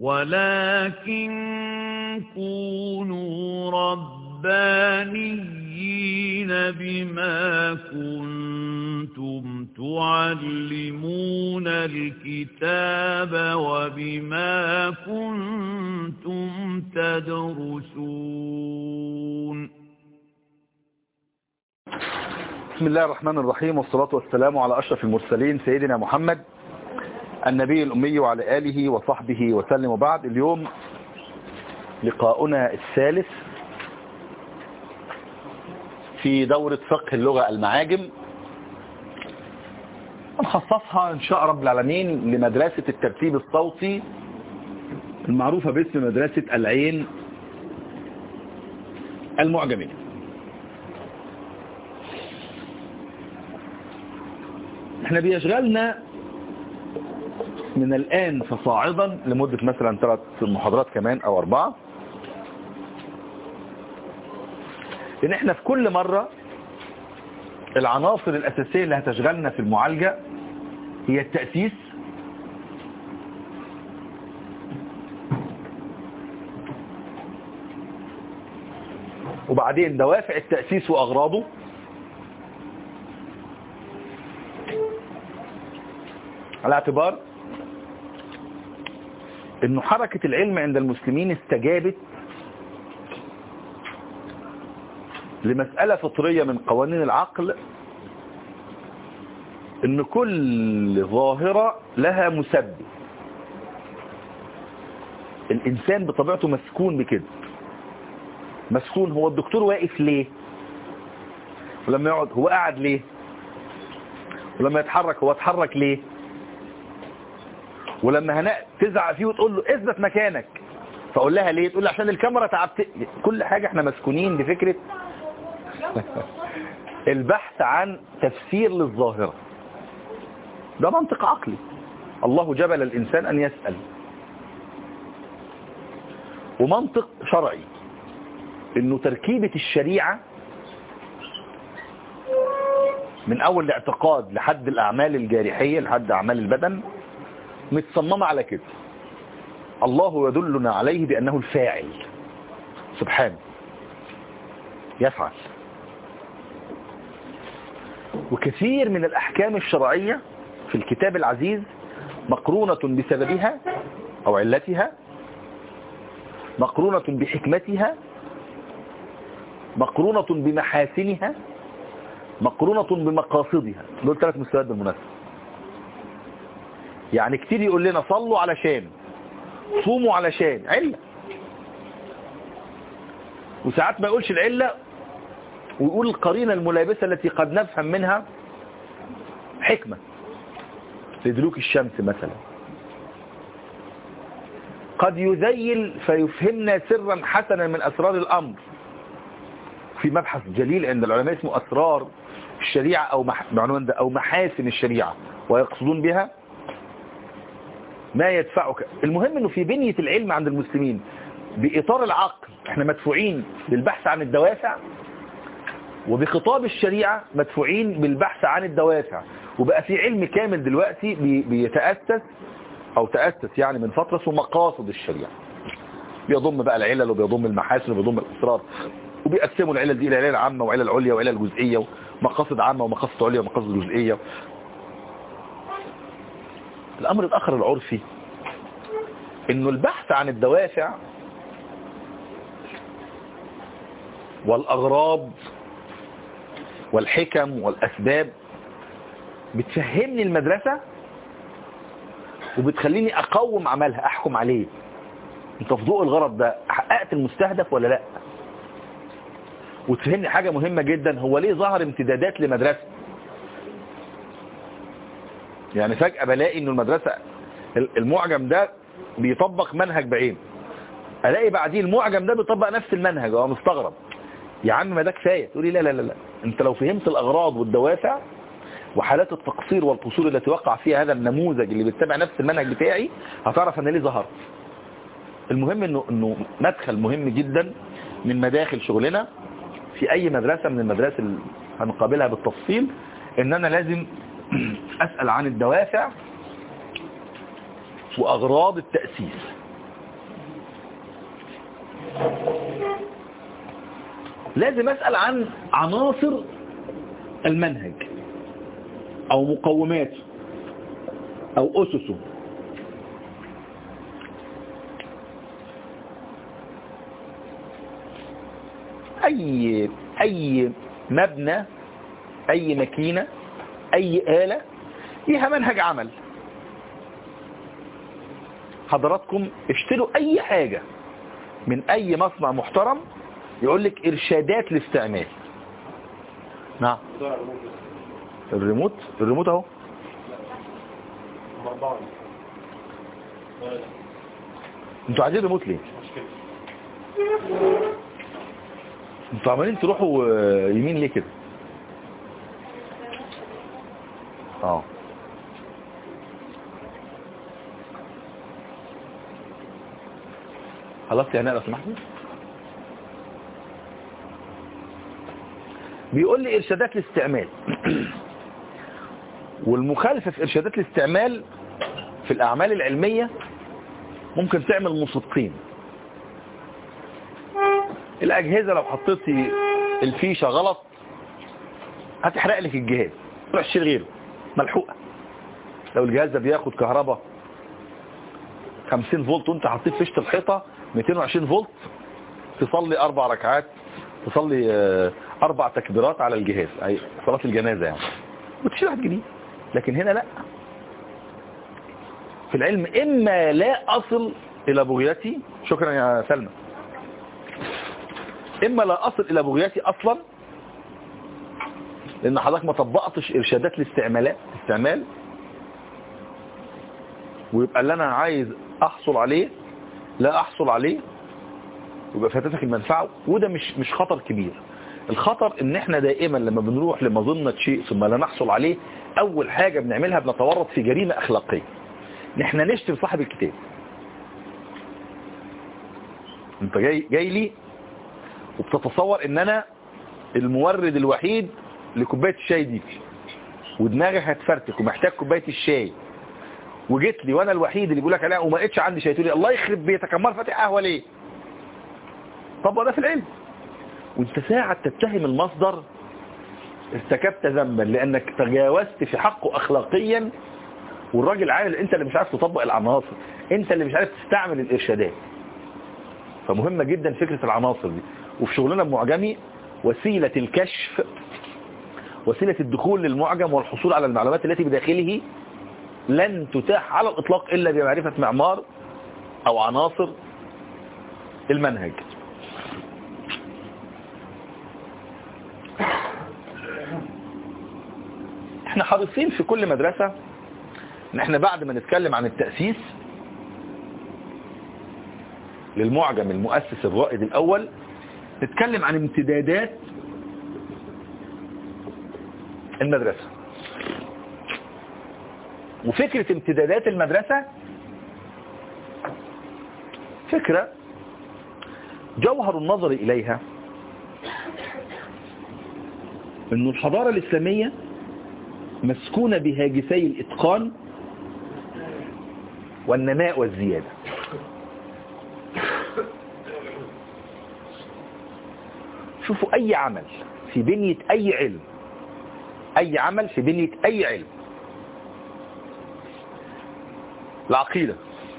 ولكن كونوا ربانيين بما كنتم تعلمون الكتاب وبما كنتم تدرسون بسم الله الرحمن الرحيم والصلاة والسلام على أشرف المرسلين سيدنا محمد النبي الأمي وعلى آله وصحبه وسلم وبعد اليوم لقاؤنا الثالث في دورة فقه اللغة المعاجم نخصصها إن شاء رب العالمين لمدرسة الترتيب الصوتي المعروفة باسم مدرسة العين المعجمية احنا بيشغلنا من الآن فصاعدا لمدة مثلا ثلاث محاضرات كمان أو أربعة إن إحنا في كل مرة العناصر الأساسية اللي هتشغلنا في المعالجة هي التأسيس وبعدين دوافع التأسيس وأغراضه على اعتبار انه حركة العلم عند المسلمين استجابت لمسألة فطرية من قوانين العقل ان كل ظاهرة لها مسبب الانسان بطبيعته مسكون بكده مسكون هو الدكتور واقف ليه ولما يقعد هو قاعد ليه ولما يتحرك هو اتحرك ليه ولما هناء تزعق فيه وتقول له اثبت مكانك فاقول لها ليه تقول لي عشان الكاميرا تعبت كل حاجة احنا مسكونين بفكرة البحث عن تفسير للظاهرة ده منطق عقلي الله جبل الإنسان أن يسأل ومنطق شرعي انه تركيبة الشريعة من اول الاعتقاد لحد الاعمال الجارحية لحد اعمال البدن متصممة على كده الله يدلنا عليه بأنه الفاعل سبحانه يفعل وكثير من الأحكام الشرعية في الكتاب العزيز مقرونة بسببها أو علتها مقرونة بحكمتها مقرونة بمحاسنها مقرونة بمقاصدها دول ثلاث مستويات بالمناسبة يعني كتير يقول لنا صلوا علشان صوموا علشان علة وساعات ما يقولش العلة ويقول القرينة الملابسة التي قد نفهم منها حكمة لدلوك الشمس مثلا قد يذيل فيفهمنا سرا حسنا من أسرار الأمر في مبحث جليل عند العلماء اسمه أسرار الشريعة أو معنون ده أو محاسن الشريعة ويقصدون بها ما يدفعك المهم انه في بنية العلم عند المسلمين بإطار العقل احنا مدفوعين بالبحث عن الدوافع وبخطاب الشريعة مدفوعين بالبحث عن الدوافع وبقى في علم كامل دلوقتي بيتأسس او تأسس يعني من فترة اسمه مقاصد الشريعة بيضم بقى العلل وبيضم المحاسن وبيضم الاسرار وبيقسموا العلل دي الى علل عامة وعلل عليا وعلل جزئية ومقاصد عامة ومقاصد عليا ومقاصد جزئية الأمر الآخر العرفي انه البحث عن الدوافع والأغراض والحكم والأسباب بتفهمني المدرسة وبتخليني أقوم عملها أحكم عليه انت في ضوء الغرض ده حققت المستهدف ولا لا وتفهمني حاجة مهمة جدا هو ليه ظهر امتدادات لمدرسة يعني فجأة بلاقي انه المدرسة المعجم ده بيطبق منهج بعين الاقي بعديه المعجم ده بيطبق نفس المنهج هو مستغرب يا عم ما ده كفايه تقولي لا لا لا لا انت لو فهمت الاغراض والدوافع وحالات التقصير والقصور التي وقع فيها هذا النموذج اللي بيتبع نفس المنهج بتاعي هتعرف ان ليه ظهر المهم انه انه مدخل مهم جدا من مداخل شغلنا في اي مدرسة من المدارس اللي هنقابلها بالتفصيل ان انا لازم اسأل عن الدوافع واغراض التأسيس لازم أسأل عن عناصر المنهج أو مقوماته أو أسسه أي أي مبنى أي ماكينة أي آلة ليها منهج عمل حضراتكم اشتروا أي حاجة من أي مصنع محترم يقول لك إرشادات الاستعمال نعم الريموت الريموت اهو انتوا عايزين ريموت ليه انتوا عمالين تروحوا آه، يمين ليه كده اه خلاص يا هناء لو سمحتي بيقول لي ارشادات الاستعمال والمخالفة في ارشادات الاستعمال في الاعمال العلمية ممكن تعمل مصيبتين الاجهزة لو حطيتي الفيشة غلط هتحرق لك الجهاز تروح تشيل غيره ملحوقة لو الجهاز ده بياخد كهرباء 50 فولت وانت حطيت فيشة الحيطة 220 فولت تصلي اربع ركعات تصلي آه، اربع تكبيرات على الجهاز اي صلاة الجنازة يعني وتشيل واحد جديد لكن هنا لا في العلم اما لا اصل الى بغيتي شكرا يا سلمى اما لا اصل الى بغيتي اصلا لان حضرتك ما طبقتش ارشادات الاستعمالات استعمال ويبقى اللي انا عايز احصل عليه لا احصل عليه ويبقى فاتتك المنفعه وده مش مش خطر كبير الخطر ان احنا دائما لما بنروح لمظنة شيء ثم لا نحصل عليه اول حاجة بنعملها بنتورط في جريمة اخلاقية ان احنا نشتم صاحب الكتاب انت جاي, جاي لي وبتتصور ان انا المورد الوحيد لكوباية الشاي دي ودماغي هتفرتك ومحتاج كوباية الشاي وجيت لي وانا الوحيد اللي بيقول لك عليها وما لقيتش عندي شاي تقول لي الله يخرب بيتك امال فاتح قهوه ليه طب ده في العلم وانت ساعة تتهم المصدر ارتكبت ذنبا لانك تجاوزت في حقه اخلاقيا والراجل عامل انت اللي مش عارف تطبق العناصر انت اللي مش عارف تستعمل الارشادات فمهمة جدا فكرة العناصر دي وفي شغلنا المعجمي وسيلة الكشف وسيلة الدخول للمعجم والحصول على المعلومات التي بداخله لن تتاح على الإطلاق إلا بمعرفة معمار أو عناصر المنهج احنا حريصين في كل مدرسة ان احنا بعد ما نتكلم عن التأسيس للمعجم المؤسس الرائد الأول نتكلم عن امتدادات المدرسة وفكرة امتدادات المدرسة فكرة جوهر النظر إليها أن الحضارة الإسلامية مسكونة بهاجسي الإتقان والنماء والزيادة شوفوا أي عمل في بنية أي علم أي عمل في بنية أي علم العقيدة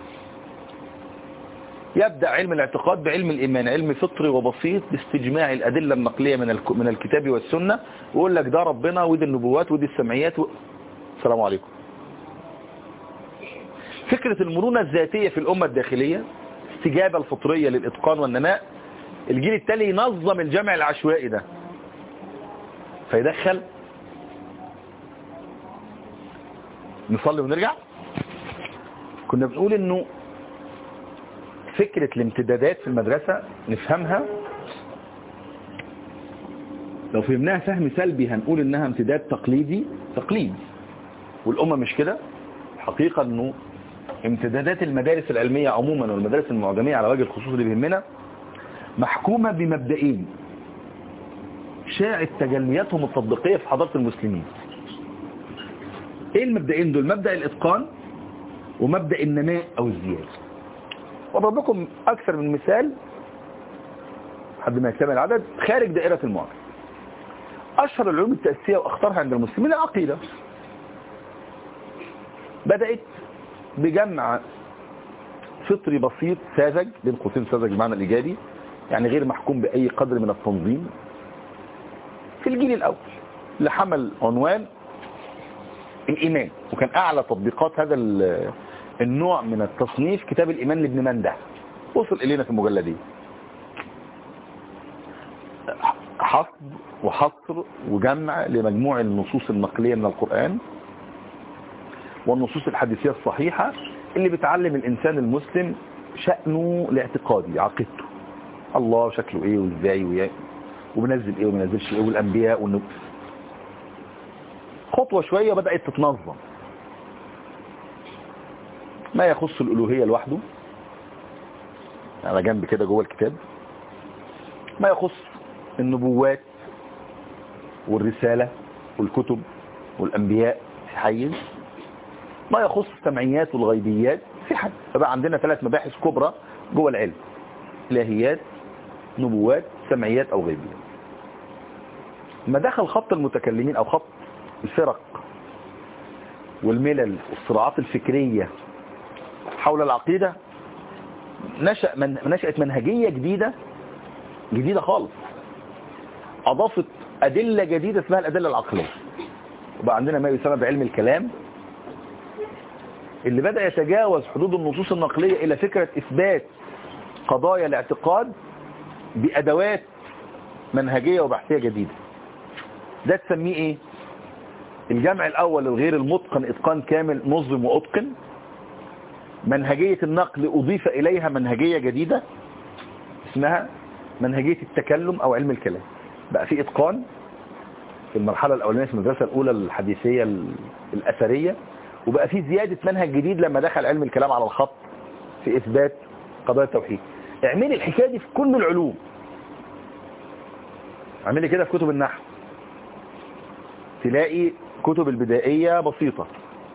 يبدأ علم الاعتقاد بعلم الإيمان علم فطري وبسيط باستجماع الأدلة النقلية من من الكتاب والسنة ويقول لك ده ربنا ودي النبوات ودي السمعيات و... السلام عليكم فكرة المرونة الذاتية في الأمة الداخلية استجابة الفطرية للإتقان والنماء الجيل التالي ينظم الجمع العشوائي ده فيدخل نصلي ونرجع كنا بنقول انه فكرة الامتدادات في المدرسة نفهمها لو فهمناها فهم سلبي هنقول انها امتداد تقليدي تقليدي والامة مش كده الحقيقة انه امتدادات المدارس العلمية عموما والمدارس المعجمية على وجه الخصوص اللي بيهمنا محكومة بمبدئين شاعت تجلياتهم التطبيقية في حضارة المسلمين ايه المبدئين دول مبدأ الاتقان ومبدأ النماء او الزيادة واضرب لكم اكثر من مثال لحد ما يكتمل العدد خارج دائرة المعجم أشهر العلوم التأسيسية وأخطرها عند المسلمين العقيدة بدأت بجمع فطري بسيط ساذج بين قوسين ساذج بمعنى الإيجابي يعني غير محكوم بأي قدر من التنظيم في الجيل الأول اللي حمل عنوان الإيمان وكان أعلى تطبيقات هذا النوع من التصنيف كتاب الإيمان لابن منده وصل إلينا في المجلدين حصد وحصر وجمع لمجموع النصوص النقلية من القرآن والنصوص الحديثية الصحيحة اللي بتعلم الإنسان المسلم شأنه الاعتقادي عقيدته الله شكله ايه وازاي ويا وبنزل ايه وبنزلش ايه والانبياء والنبي خطوة شوية بدأت تتنظم ما يخص الألوهية لوحده على جنب كده جوه الكتاب ما يخص النبوات والرسالة والكتب والأنبياء في حيز ما يخص السمعيات والغيبيات في حد فبقى عندنا ثلاث مباحث كبرى جوه العلم إلهيات نبوات سمعيات أو غيبيات ما دخل خط المتكلمين أو خط الفرق والملل والصراعات الفكرية حول العقيدة نشأ من نشأت منهجية جديدة جديدة خالص أضافت أدلة جديدة اسمها الأدلة العقلية وبقى عندنا ما يسمى بعلم الكلام اللي بدأ يتجاوز حدود النصوص النقلية إلى فكرة إثبات قضايا الاعتقاد بأدوات منهجية وبحثية جديدة ده تسميه ايه الجمع الاول الغير المتقن اتقان كامل نظم واتقن منهجية النقل اضيف اليها منهجية جديدة اسمها منهجية التكلم او علم الكلام بقى في اتقان في المرحلة الاولانية في المدرسة الاولى الحديثية الاثرية وبقى في زيادة منهج جديد لما دخل علم الكلام على الخط في اثبات قضايا التوحيد اعملي الحكاية دي في كل العلوم اعملي كده في كتب النحو تلاقي كتب البدائية بسيطة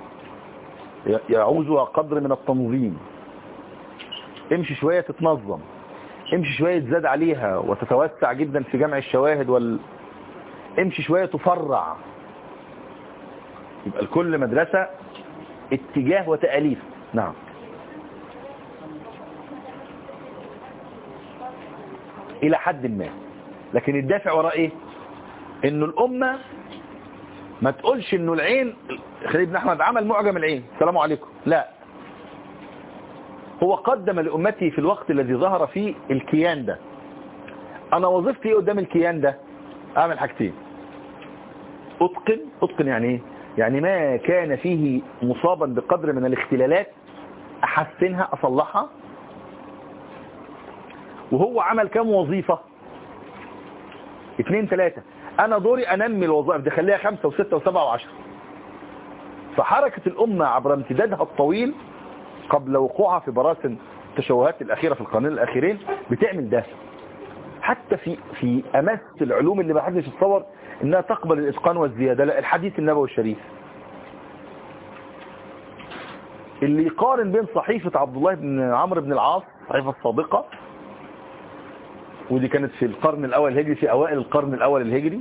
يعوزها قدر من التنظيم امشي شوية تتنظم امشي شوية تزاد عليها وتتوسع جدا في جمع الشواهد وال... امشي شوية تفرع يبقى لكل مدرسة اتجاه وتأليف نعم الى حد ما لكن الدافع وراء ايه انه الامة ما تقولش انه العين خليل بن احمد عمل معجم العين السلام عليكم لا هو قدم لأمتي في الوقت الذي ظهر فيه الكيان ده انا وظيفتي ايه قدام الكيان ده اعمل حاجتين اتقن اتقن يعني ايه يعني ما كان فيه مصابا بقدر من الاختلالات احسنها اصلحها وهو عمل كام وظيفة اتنين تلاتة انا دوري انمي الوظائف دي خليها خمسة وستة وسبعة وعشرة فحركة الامة عبر امتدادها الطويل قبل وقوعها في براسن التشوهات الاخيرة في القرنين الاخيرين بتعمل ده حتى في في امس العلوم اللي ما حدش يتصور انها تقبل الاتقان والزيادة لا الحديث النبوي الشريف اللي يقارن بين صحيفة عبد الله بن عمرو بن العاص الصحيفة السابقة ودي كانت في القرن الأول الهجري في أوائل القرن الأول الهجري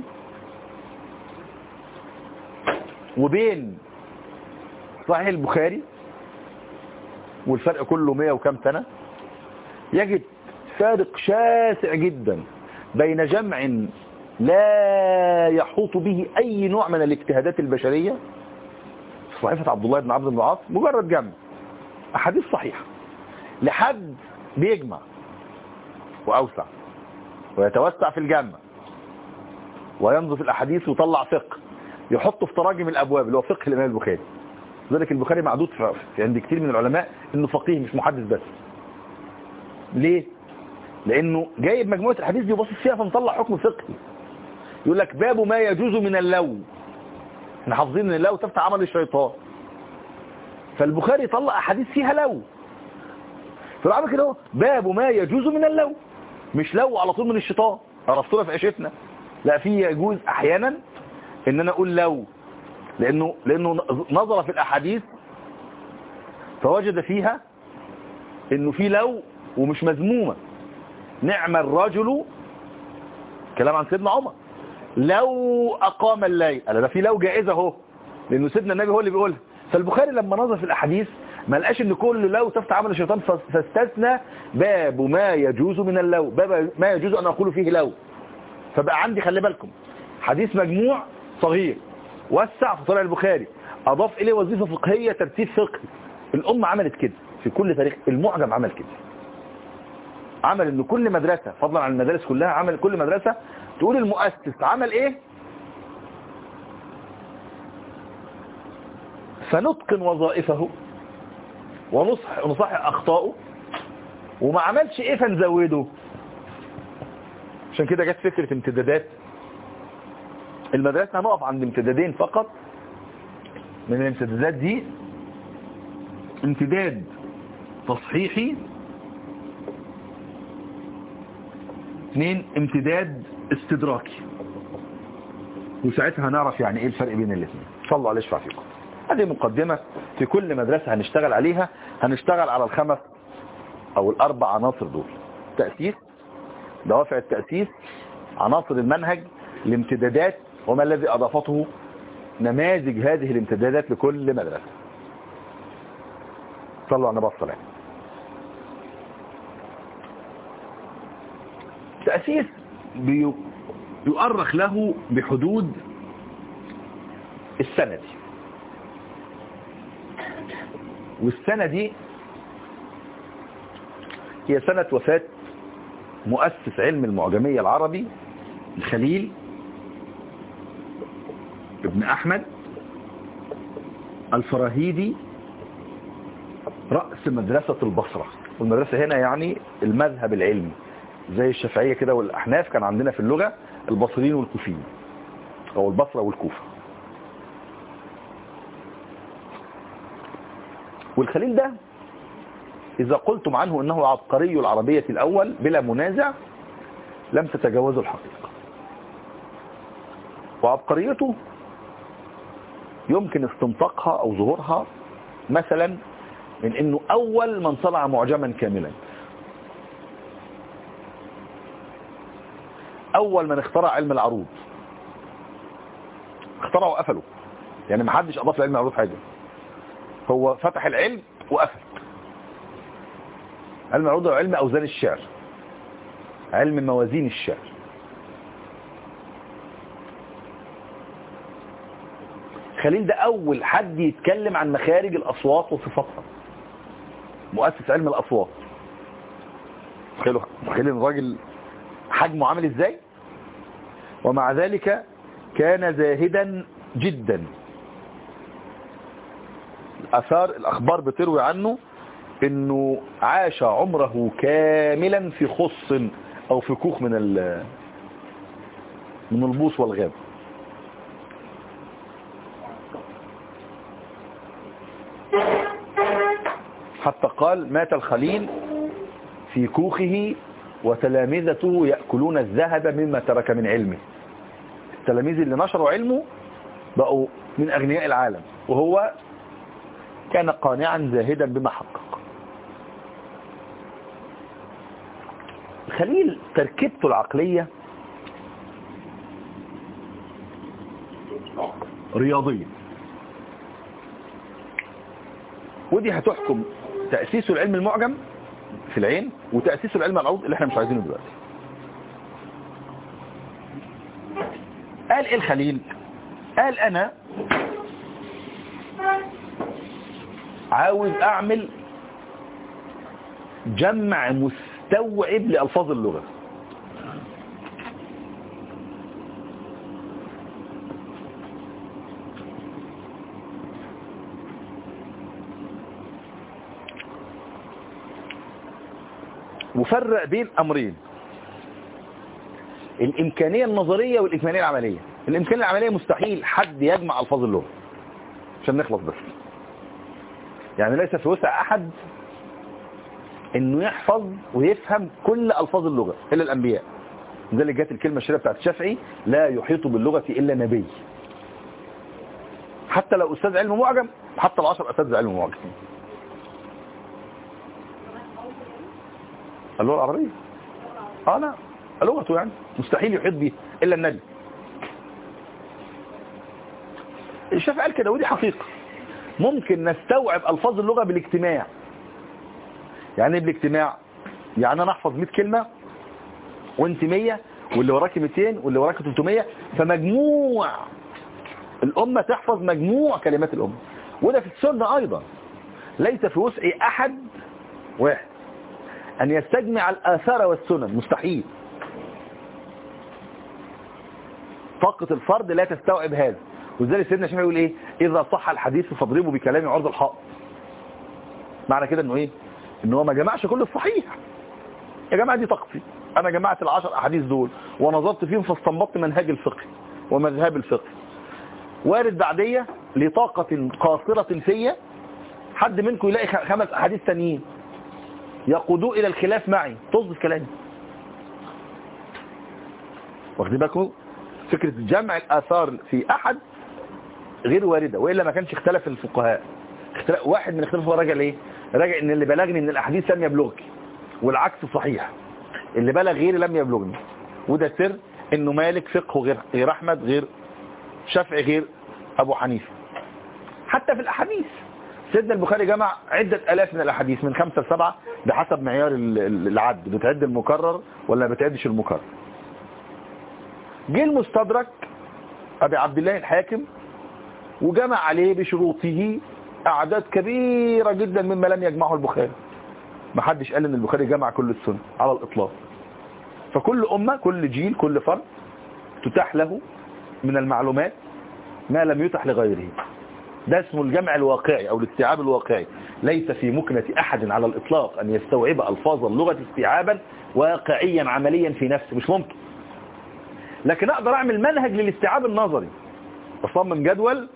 وبين صحيح البخاري والفرق كله مية وكم سنة يجد فارق شاسع جدا بين جمع لا يحوط به أي نوع من الاجتهادات البشرية في صحيفة عبد الله بن عبد بن العاص مجرد جمع أحاديث صحيحة لحد بيجمع وأوسع ويتوسع في الجمع وينظر في الأحاديث ويطلع فقه يحطه في تراجم الأبواب اللي هو فقه الإمام البخاري لذلك البخاري معدود في عند كتير من العلماء انه فقيه مش محدث بس ليه لانه جايب مجموعة الحديث دي وباصص فيها فمطلع حكم فقهي يقول لك باب ما يجوز من اللو احنا حافظين ان اللو تفتح عمل الشيطان فالبخاري طلع احاديث فيها لو فبعمل كده باب ما يجوز من اللو مش لو على طول من الشيطان عرفتونا في عيشتنا لا في يجوز احيانا ان انا اقول لو لانه لانه نظر في الاحاديث فوجد فيها انه في لو ومش مذمومه نعم الرجل كلام عن سيدنا عمر لو أقام الليل قال ده في لو جائزة اهو لأنه سيدنا النبي هو اللي بيقولها فالبخاري لما نظر في الأحاديث ما لقاش ان كل لو تفتح عمل الشيطان فاستثنى باب ما يجوز من اللو باب ما يجوز أن أقول فيه لو فبقى عندي خلي بالكم حديث مجموع صغير وسع في طلع البخاري أضاف إليه وظيفة فقهية ترتيب فقهي الأمة عملت كده في كل تاريخ المعجم عمل كده عمل ان كل مدرسة فضلا عن المدارس كلها عمل كل مدرسة تقول المؤسس عمل ايه فنتقن وظائفه ونصح ونصحح اخطائه وما عملش ايه فنزوده عشان كده جت فكرة امتدادات المدرسة هنقف عند امتدادين فقط من الامتدادات دي امتداد تصحيحي اثنين امتداد استدراكي وساعتها هنعرف يعني ايه الفرق بين الاثنين صلوا عليه يشفع فيكم هذه مقدمة في كل مدرسة هنشتغل عليها هنشتغل على الخمس او الاربع عناصر دول تأسيس دوافع التأسيس عناصر المنهج الامتدادات وما الذي اضافته نماذج هذه الامتدادات لكل مدرسة صلوا على نبي الصلاة التأسيس يؤرخ له بحدود السنة دي والسنة دي هي سنة وفاة مؤسس علم المعجمية العربي الخليل ابن أحمد الفراهيدي رأس مدرسة البصرة والمدرسة هنا يعني المذهب العلمي زي الشافعية كده والأحناف كان عندنا في اللغة البصريين والكوفيين أو البصرة والكوفة والخليل ده إذا قلتم عنه أنه عبقري العربية الأول بلا منازع لم تتجاوزوا الحقيقة وعبقريته يمكن استنطاقها أو ظهورها مثلا من أنه أول من صنع معجما كاملا أول من اخترع علم العروض اخترعوا وقفلوا يعني ما حدش أضاف لعلم العروض حاجة هو فتح العلم وقفل علم العروض هو علم أوزان الشعر علم موازين الشعر خليل ده أول حد يتكلم عن مخارج الأصوات وصفاتها مؤسس علم الأصوات تخيلوا تخيلوا الراجل حجمه عامل ازاي ومع ذلك كان زاهدا جدا الأثار الأخبار بتروي عنه انه عاش عمره كاملا في خص او في كوخ من من البوص والغاب حتى قال مات الخليل في كوخه وتلامذته يأكلون الذهب مما ترك من علمه التلاميذ اللي نشروا علمه بقوا من أغنياء العالم وهو كان قانعا زاهدا بما حقق خليل تركيبته العقلية رياضية ودي هتحكم تأسيس العلم المعجم في العين وتأسيس العلم العروض اللي احنا مش عايزينه دلوقتي قال ايه الخليل قال انا عاوز اعمل جمع مستوعب لألفاظ اللغة وفرق بين أمرين الإمكانية النظرية والإمكانية العملية الإمكانية العملية مستحيل حد يجمع ألفاظ اللغة عشان نخلص بس يعني ليس في وسع أحد انه يحفظ ويفهم كل الفاظ اللغة الا الانبياء ده اللي جت الكلمة الشهيرة بتاعت الشافعي لا يحيط باللغة الا نبي حتى لو استاذ علم معجم حتى العشر اساتذه علم معجم اللغة العربية اه لا لغته يعني مستحيل يحيط به إلا النبي الشافعي قال كده ودي حقيقة ممكن نستوعب ألفاظ اللغة بالاجتماع يعني ايه بالاجتماع يعني أنا أحفظ 100 كلمة وانت 100 واللي وراك 200 واللي وراك 300 فمجموع الأمة تحفظ مجموع كلمات الأمة وده في السنة أيضا ليس في وسع أحد واحد أن يستجمع الآثار والسنن مستحيل طاقة الفرد لا تستوعب هذا وذلك سيدنا الشافعي يقول ايه اذا صح الحديث فاضربوا بكلام عرض الحائط معنى كده انه ايه ان هو ما جمعش كل الصحيح يا جماعه دي طاقتي انا جمعت العشر احاديث دول ونظرت فيهم فاستنبطت منهاج الفقه ومذهب الفقه وارد بعديه لطاقة قاصرة فيا حد منكم يلاقي خمس احاديث تانيين يقودوا الى الخلاف معي طز في كلامي واخدين بالكم فكرة جمع الآثار في أحد غير واردة وإلا ما كانش اختلف الفقهاء اختلاف واحد من اختلاف هو راجع ليه راجع ان اللي بلغني من الأحاديث لم يبلغك والعكس صحيح اللي بلغ غيري لم يبلغني وده سر انه مالك فقه غير غير احمد غير شافعي غير ابو حنيفه حتى في الاحاديث سيدنا البخاري جمع عدة الاف من الاحاديث من خمسة لسبعة بحسب معيار العد بتعد المكرر ولا ما بتعدش المكرر جه المستدرك ابي عبد الله الحاكم وجمع عليه بشروطه اعداد كبيرة جدا مما لم يجمعه البخاري ما حدش قال ان البخاري جمع كل السنة على الاطلاق فكل امة كل جيل كل فرد تتاح له من المعلومات ما لم يتح لغيره ده اسمه الجمع الواقعي او الاستيعاب الواقعي ليس في مكنة احد على الاطلاق ان يستوعب الفاظ اللغة استيعابا واقعيا عمليا في نفسه مش ممكن لكن اقدر اعمل منهج للاستيعاب النظري اصمم جدول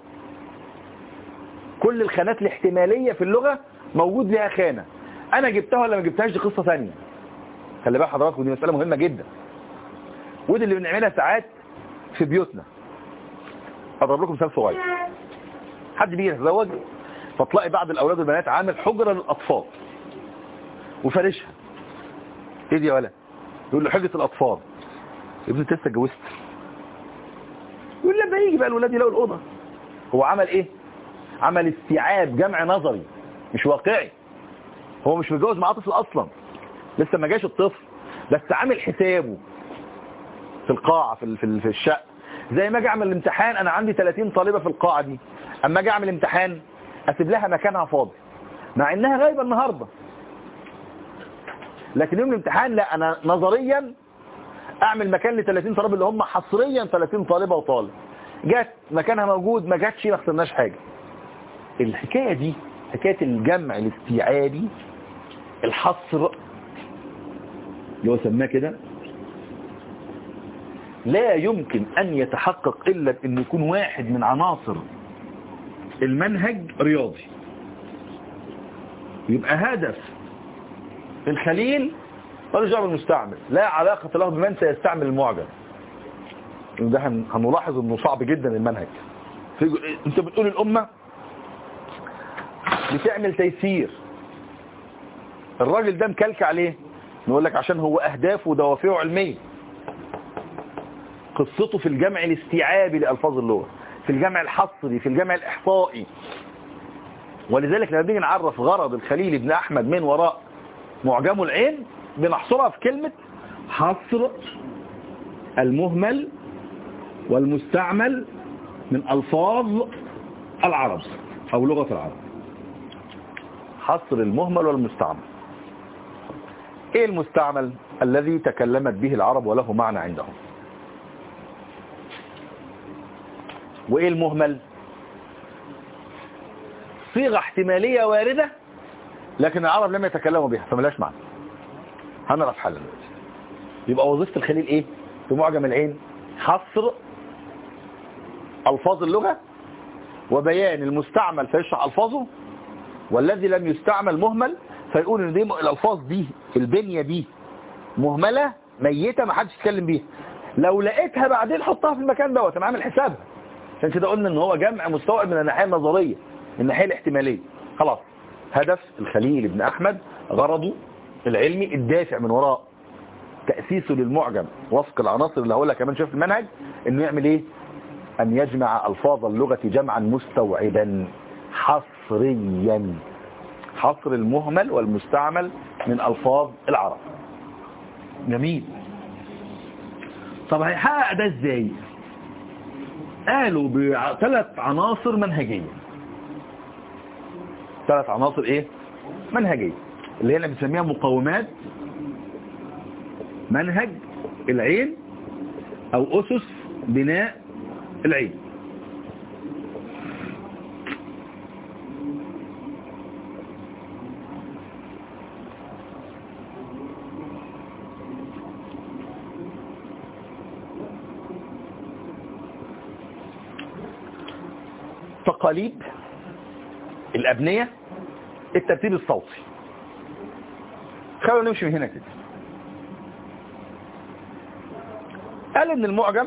كل الخانات الاحتمالية في اللغة موجود لها خانة انا جبتها ولا ما جبتهاش دي قصة ثانيه خلي بال حضراتكم دي مسألة مهمة جدا ودي اللي بنعملها ساعات في بيوتنا اضرب لكم مثال صغير حد بيجي يتزوج فتلاقي بعض الاولاد والبنات عامل حجرة للاطفال وفارشها ايه دي يا ولد يقول له حجرة الاطفال ابني انت لسه اتجوزت يقول لما يجي بقى الولاد يلاقوا الاوضه هو عمل ايه عمل استيعاب جمع نظري مش واقعي هو مش متجوز مع طفل اصلا لسه ما جاش الطفل بس عامل حسابه في القاعة في في الشقة زي ما اجي اعمل الامتحان انا عندي 30 طالبة في القاعة دي اما اجي اعمل امتحان اسيب لها مكانها فاضي مع انها غايبة النهاردة لكن يوم الامتحان لا انا نظريا اعمل مكان ل 30 طالب اللي هم حصريا 30 طالبة وطالب جت مكانها موجود ما جاتش ما خسرناش حاجة الحكاية دي حكاية الجمع الاستيعابي الحصر اللي هو سماه كده لا يمكن أن يتحقق إلا أن يكون واحد من عناصر المنهج رياضي يبقى هدف الخليل رجع المستعمل لا علاقة له بمن سيستعمل المعجم ده هنلاحظ انه صعب جدا المنهج انت بتقول الامة بتعمل تيسير الراجل ده مكلك عليه نقول لك عشان هو اهدافه ودوافعه علميه قصته في الجمع الاستيعابي لألفاظ اللغة في الجمع الحصري في الجمع الإحصائي ولذلك لما بنيجي نعرف غرض الخليل بن أحمد من وراء معجم العين بنحصرها في كلمة حصر المهمل والمستعمل من ألفاظ العرب أو لغة العرب حصر المهمل والمستعمل ايه المستعمل الذي تكلمت به العرب وله معنى عندهم وايه المهمل صيغة احتمالية واردة لكن العرب لم يتكلموا بها فملاش معنى هنعرف حل دلوقتي يبقى وظيفة الخليل ايه في معجم العين حصر الفاظ اللغة وبيان المستعمل فيشرح الفاظه والذي لم يستعمل مهمل فيقول ان دي الالفاظ دي البنية دي مهملة ميتة ما حدش يتكلم بيها لو لقيتها بعدين حطها في المكان دوت انا عامل حسابها عشان كده قلنا ان هو جمع مستوعب من الناحية النظرية الناحية الاحتمالية خلاص هدف الخليل بن احمد غرضه العلمي الدافع من وراء تأسيسه للمعجم وفق العناصر اللي هقولها كمان شوف في المنهج انه يعمل ايه ان يجمع الفاظ اللغة جمعا مستوعبا حصريا حصر المهمل والمستعمل من الفاظ العرب جميل طب هيحقق ده ازاي قالوا بثلاث عناصر منهجية ثلاث عناصر ايه منهجية اللي هي اللي بنسميها مقومات منهج العين او اسس بناء العين تقاليد الأبنية الترتيب الصوتي خلونا نمشي من هنا كده قال ان المعجم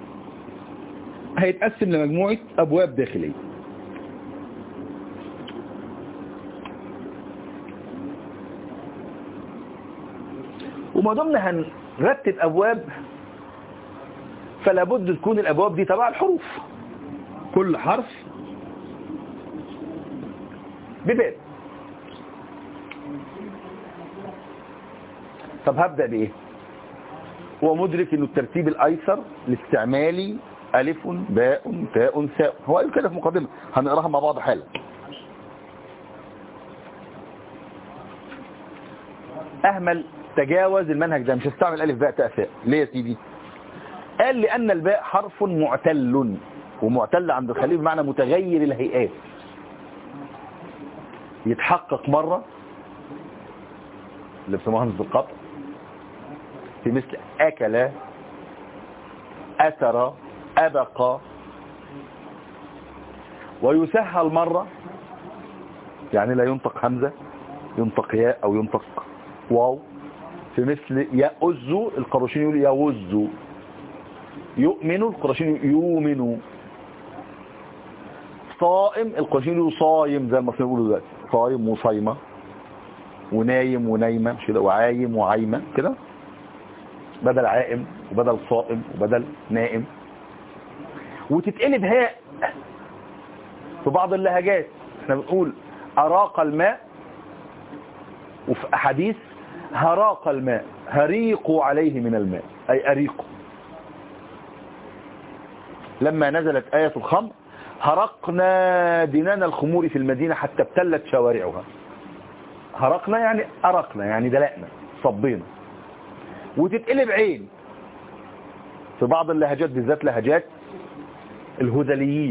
هيتقسم لمجموعة ابواب داخلية وما دمنا هنرتب ابواب فلا بد تكون الابواب دي تبع الحروف كل حرف بباب طب هبدأ بايه هو مدرك انه الترتيب الايسر الاستعمالي الف باء تاء ثاء هو قال كده في مقدمه هنقراها مع بعض حالا اهمل تجاوز المنهج ده مش هستعمل الف باء تاء ثاء ليه يا سيدي قال لان الباء حرف معتل ومعتل عند الخليل بمعنى متغير الهيئات يتحقق مرة اللي بسموها همزة القطع في مثل أكل أثر أبقى ويسهل مرة يعني لا ينطق همزة ينطق ياء أو ينطق واو في مثل يأز القروشين يقول يوز يؤمن القرشين يؤمن صائم القرشين يقولوا صايم زي المصريين بيقولوا دلوقتي صايم وصايمة ونايم ونايمة مش كده وعايم وعايمة كده بدل عائم وبدل صائم وبدل نائم وتتقلب هاء في بعض اللهجات احنا بنقول أراق الماء وفي أحاديث هراق الماء هريقوا عليه من الماء أي أريقوا لما نزلت آية الخمر هرقنا دنان الخمور في المدينة حتى ابتلت شوارعها هرقنا يعني أرقنا يعني دلقنا صبينا وتتقلب عين في بعض اللهجات بالذات لهجات الهذليين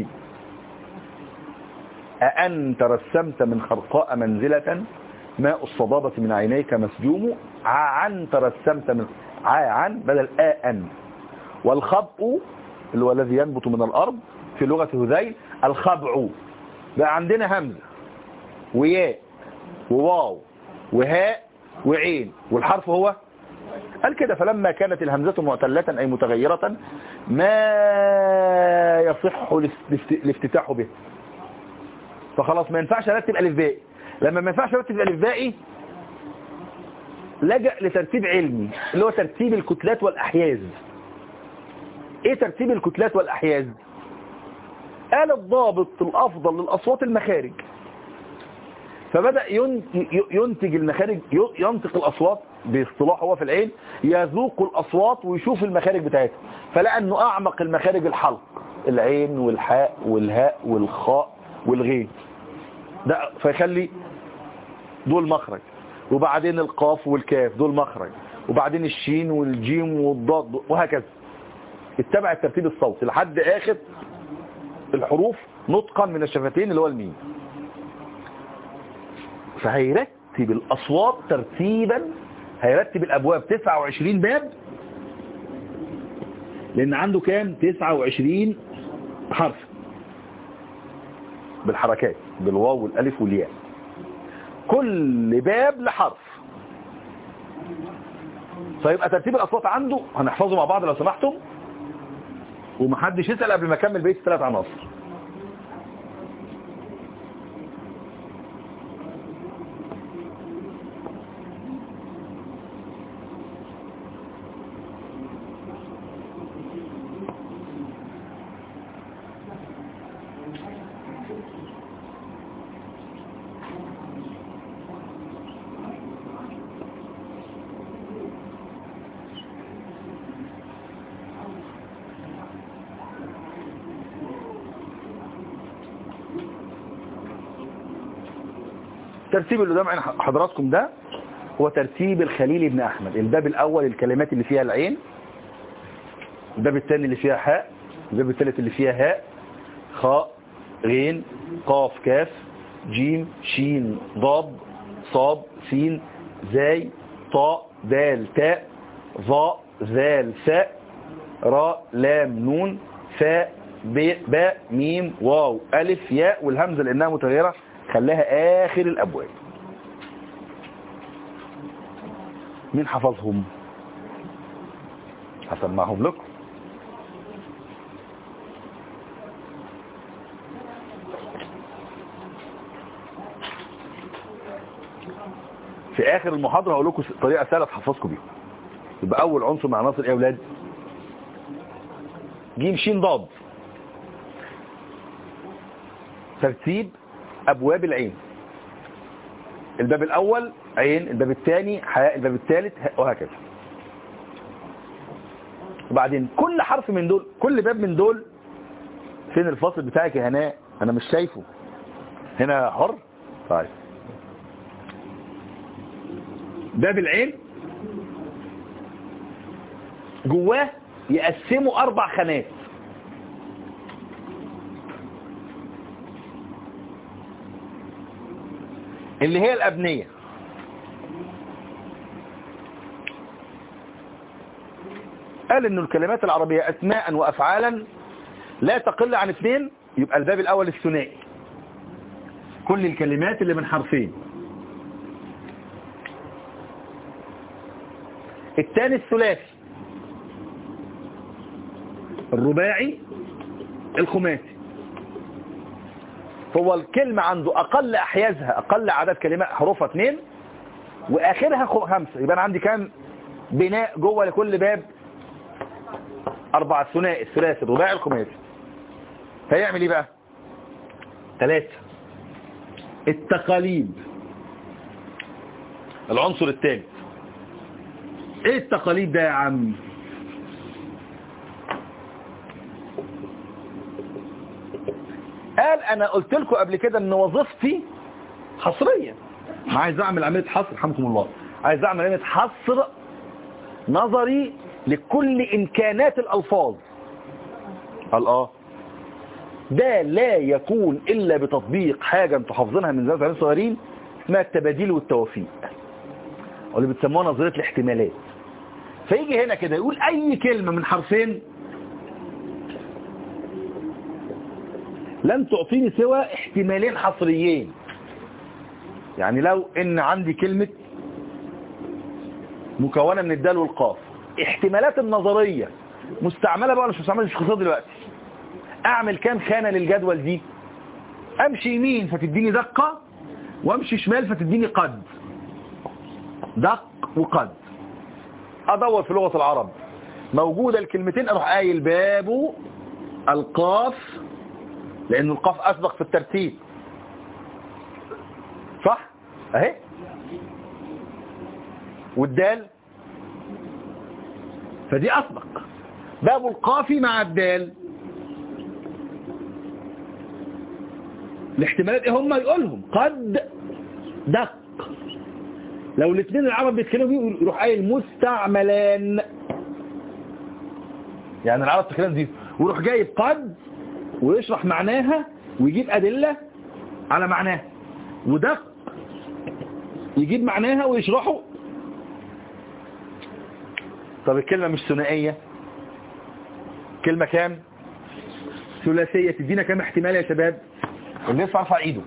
أأنت رسمت من خرقاء منزلة ماء الصبابة من عينيك مسجوم عن ترسمت من عن بدل آن والخبء اللي هو الذي ينبت من الأرض في لغة هذيل الخبع بقى عندنا همزة وياء وواو وهاء وعين والحرف هو قال كده فلما كانت الهمزة معتلة أي متغيرة ما يصح الافتتاح به فخلاص ما ينفعش ارتب الف باء لما ما ينفعش ارتب الف باء لجأ لترتيب علمي اللي هو ترتيب الكتلات والأحياز ايه ترتيب الكتلات والأحياز قال الضابط الأفضل للأصوات المخارج فبدأ ينتج المخارج ينطق الأصوات باصطلاح هو في العين يذوق الأصوات ويشوف المخارج بتاعتها فلقى أنه أعمق المخارج الحلق العين والحاء والهاء والخاء والغين ده فيخلي دول مخرج وبعدين القاف والكاف دول مخرج وبعدين الشين والجيم والضاد وهكذا اتبع الترتيب الصوتي لحد آخر الحروف نطقا من الشفتين اللي هو الميم فهيرتب الأصوات ترتيبا هيرتب الأبواب 29 باب لأن عنده كام 29 حرف بالحركات بالواو والالف والياء كل باب لحرف فيبقى ترتيب الاصوات عنده هنحفظه مع بعض لو سمحتم ومحدش يسال قبل ما اكمل بقيه الثلاث عناصر الترتيب اللي قدام عين حضراتكم ده هو ترتيب الخليل بن احمد الباب الاول الكلمات اللي فيها العين الباب الثاني اللي فيها حاء الباب الثالث اللي فيها هاء خاء غين قاف كاف جيم شين ضاد صاد سين زاي طاء دال تاء ظاء ذال ثاء راء لام نون فاء ب- باء ميم واو ألف ياء والهمزة لأنها متغيرة خلاها آخر الأبواب مين حفظهم هسمعهم لكم في آخر المحاضرة هقول لكم طريقة سهلة تحفظكم بيها يبقى أول عنصر من عناصر إيه يا أولاد جيم شين ضاد ترتيب أبواب العين الباب الأول عين الباب الثاني حياء الباب الثالث ه- وهكذا وبعدين كل حرف من دول كل باب من دول فين الفاصل بتاعك يا هناء أنا مش شايفه هنا حر طيب باب العين جواه يقسموا أربع خانات اللي هي الأبنية قال إنه الكلمات العربية أسماء وأفعالا لا تقل عن اثنين يبقى الباب الأول الثنائي كل الكلمات اللي من حرفين الثاني الثلاثي الرباعي الخماسي هو الكلمة عنده أقل أحيازها أقل عدد كلمات حروفها اثنين وآخرها خ- خمسة يبقى أنا عندي كام بناء جوه لكل باب أربعة الثنائي الثلاثي الرباعي الخماسي هيعمل إيه بقى ثلاثة التقاليد العنصر الثالث ايه التقاليد ده يا عم قال انا قلت لكم قبل كده ان وظيفتي حصرية ما عايز اعمل عملية حصر رحمكم الله عايز اعمل عملية حصر نظري لكل امكانات الالفاظ قال اه ده لا يكون الا بتطبيق حاجة انتوا حافظينها من زمان وانتوا صغيرين اسمها التباديل والتوافيق او اللي بتسموها نظرية الاحتمالات فيجي هنا كده يقول اي كلمة من حرفين لن تعطيني سوى احتمالين حصريين يعني لو ان عندي كلمة مكونة من الدال والقاف احتمالات النظرية مستعملة بقى ولا مش مستعملة مش خصوصا دلوقتي اعمل كام خانة للجدول دي امشي يمين فتديني دقة وامشي شمال فتديني قد دق وقد ادور في لغة العرب موجودة الكلمتين اروح قايل باب القاف لان القاف اسبق في الترتيب صح اهي والدال فدي اسبق باب القاف مع الدال الاحتمالات ايه هم يقولهم قد دق لو الاثنين العرب بيتكلموا بيه يروح قايل مستعملان يعني العرب بتتكلم دي ويروح جايب قد ويشرح معناها ويجيب أدلة على معناها ودق يجيب معناها ويشرحه طب الكلمة مش ثنائية كلمة كام ثلاثية تدينا كام احتمال يا شباب اللي يرفع رفع ايده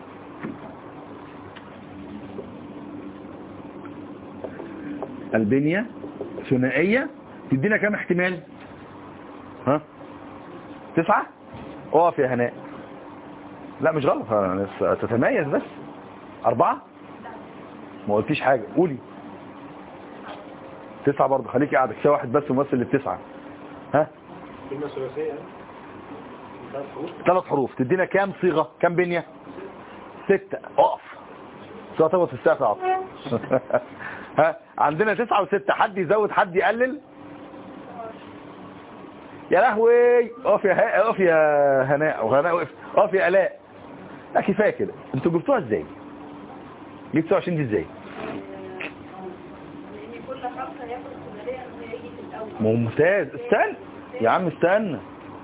البنية ثنائية تدينا كام احتمال ها تسعة اقف يا هناء لا مش غلط أنا تتميز بس أربعة ما قلتيش حاجة قولي تسعة برضه خليكي قاعدة كفايه واحد بس ممثل للتسعة ها كلمة ثلاثية ثلاث حروف ثلاث حروف تدينا كام صيغة كام بنية ستة اقف سواء تبقى في الساعة تعطي ها عندنا تسعة وستة حد يزود حد يقلل يا لهوي اقف يا ها- اقف يا هناء وهناء وقف اقف يا الاء لا كفايه كده انتوا جبتوها ازاي جبت 29 دي ازاي لان كل حرف هياخد ثلاثيه ان هيجي في الاول ممتاز استنى يا عم استنى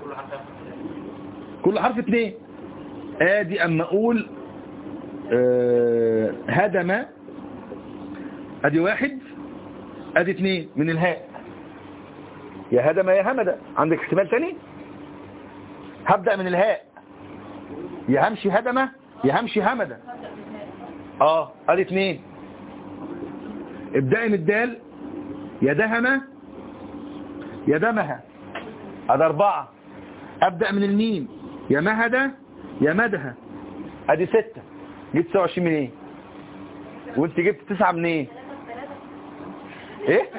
كل حرف اتنين ادي اما اقول آه، هدم ادي واحد ادي اتنين من الهاء يا هدم يا همدة عندك احتمال تاني هبدأ من الهاء يا همشي هدمة يا همشي همدة اه ادي اتنين ابدأي من الدال يا دهمة يا دمها ادي اربعة ابدأ من الميم يا مهدة يا مدها ادي ستة جبت 29 منين ايه وانت جبت تسعة منين ايه ايه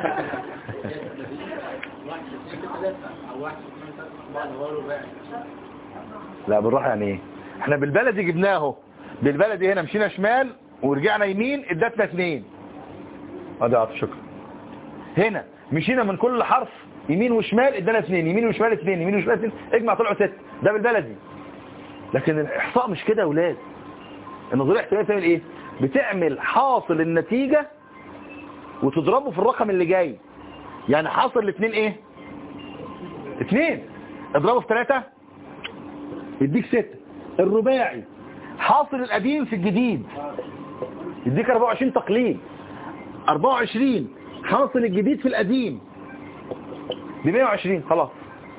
لا بالراحة يعني ايه احنا بالبلدي جبناه بالبلدي هنا مشينا شمال ورجعنا يمين ادتنا اثنين ادي عطف شكرا هنا مشينا من كل حرف يمين وشمال ادانا اثنين يمين وشمال اثنين يمين وشمال اثنين اجمع طلعوا ست ده بالبلدي لكن الاحصاء مش كده يا اولاد النظريه الاحتماليه بتعمل ايه بتعمل حاصل النتيجة وتضربه في الرقم اللي جاي يعني حاصل الاثنين ايه اثنين اضربه في ثلاثة يديك ستة الرباعي حاصل القديم في الجديد يديك 24 تقليد 24 حاصل الجديد في القديم ب 120 خلاص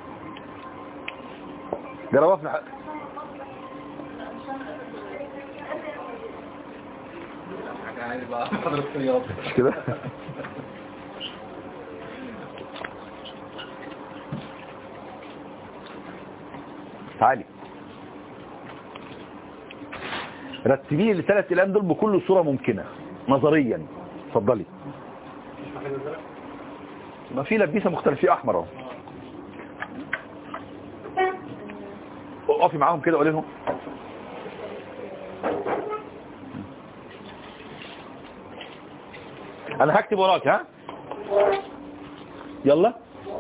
جربها في الحق. مش كده تعالي رتبي لي الثلاث اقلام دول بكل صورة ممكنة نظريا اتفضلي ما في لبيسه مختلف في احمر اهو اقفي معاهم كده قولي لهم انا هكتب وراك ها يلا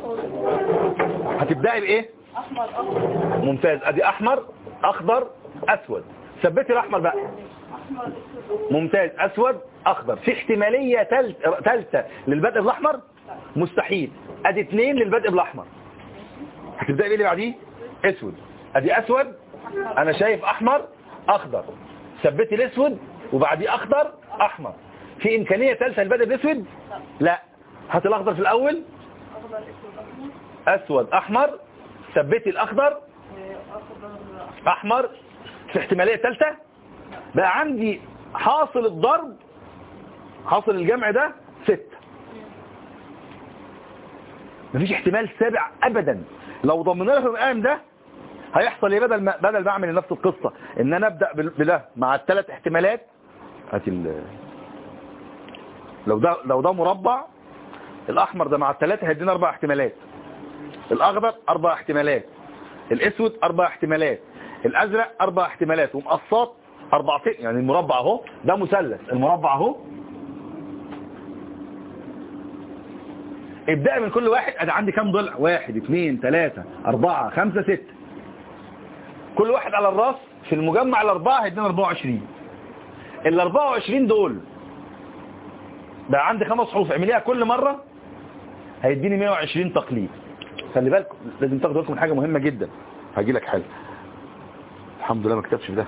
هتبداي بايه احمر اخضر ممتاز ادي احمر اخضر اسود ثبتي الاحمر بقى احمر اسود ممتاز اسود اخضر في احتمالية ثالثة للبدء بالاحمر مستحيل ادي اثنين للبدء بالاحمر هتبدأ بايه اللي بعديه اسود ادي اسود انا شايف احمر اخضر ثبتي الاسود وبعديه اخضر احمر في امكانية ثالثة للبدء بالاسود لا هات الاخضر في الاول اخضر اسود احمر اسود احمر ثبتي الاخضر واخضر احمر في احتمالية ثالثة بقى عندي حاصل الضرب حاصل الجمع ده ستة مفيش احتمال سابع ابدا لو ضمنا له في المقام ده هيحصل ايه بدل ما بدل ما اعمل نفس القصة ان انا ابدا بال- بده مع الثلاث احتمالات هات ال لو ده لو ده مربع الاحمر ده مع الثلاثه هيدينا اربع احتمالات الاخضر اربع احتمالات الاسود اربع احتمالات الازرق اربع احتمالات ومقصات اربعتين يعني المربع اهو ده مثلث المربع اهو ابدأ من كل واحد ادي عندي كام ضلع واحد اثنين ثلاثة اربعة خمسة ستة كل واحد على الراس في المجمع الاربعة هيدينا 24 ال 24 دول بقى عندي خمس حروف اعمليها كل مرة هيديني 120 تقليد خلي بالكم لازم تاخدوا بالكم من حاجة مهمة جدا هجي لك حاجة الحمد لله ما كتبش في ده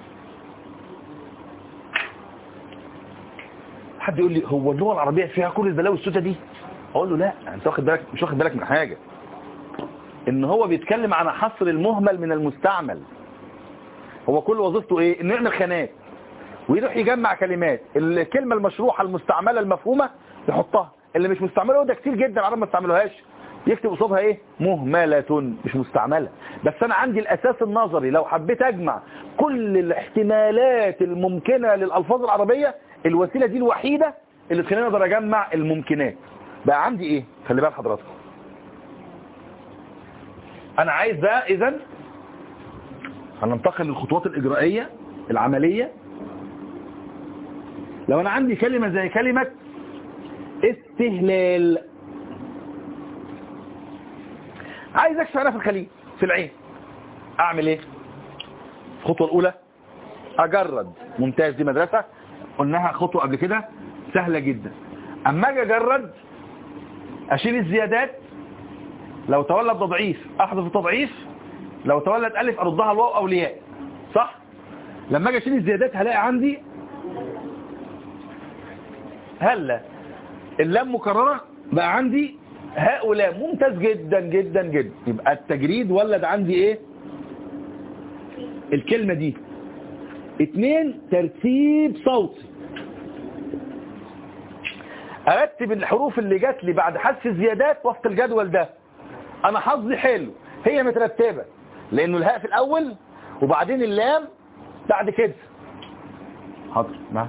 حد يقول لي هو اللغة العربية فيها كل البلاوي السودة دي اقول له لا انت واخد بالك مش واخد بالك من حاجة ان هو بيتكلم عن حصر المهمل من المستعمل هو كل وظيفته ايه انه يعمل خانات ويروح يجمع كلمات الكلمة المشروحة المستعملة المفهومة يحطها اللي مش مستعملة وده كتير جدا العرب ما استعملوهاش يكتب قصادها ايه مهملة مش مستعملة بس انا عندي الاساس النظري لو حبيت اجمع كل الاحتمالات الممكنة للالفاظ العربية الوسيلة دي الوحيدة اللي تخليني اقدر اجمع الممكنات بقى عندي ايه خلي بال حضراتكم انا عايز بقى اذا هننتقل للخطوات الاجرائية العملية لو انا عندي كلمة زي كلمة استهلال عايز اكشف عنها في الخليل في العين اعمل ايه الخطوة الاولى اجرد ممتاز دي مدرسة قلناها خطوة قبل كده سهلة جدا اما اجي اجرد اشيل الزيادات لو تولد تضعيف احذف التضعيف لو تولد الف اردها الواو او الياء صح لما اجي اشيل الزيادات هلاقي عندي هلا اللام مكررة بقى عندي هاء ولام ممتاز جدا جدا جدا يبقى التجريد ولد عندي ايه الكلمة دي اتنين ترتيب صوتي ارتب الحروف اللي جات لي بعد حذف الزيادات وفق الجدول ده انا حظي حلو هي مترتبة لانه الهاء في الاول وبعدين اللام بعد كده حاضر نعم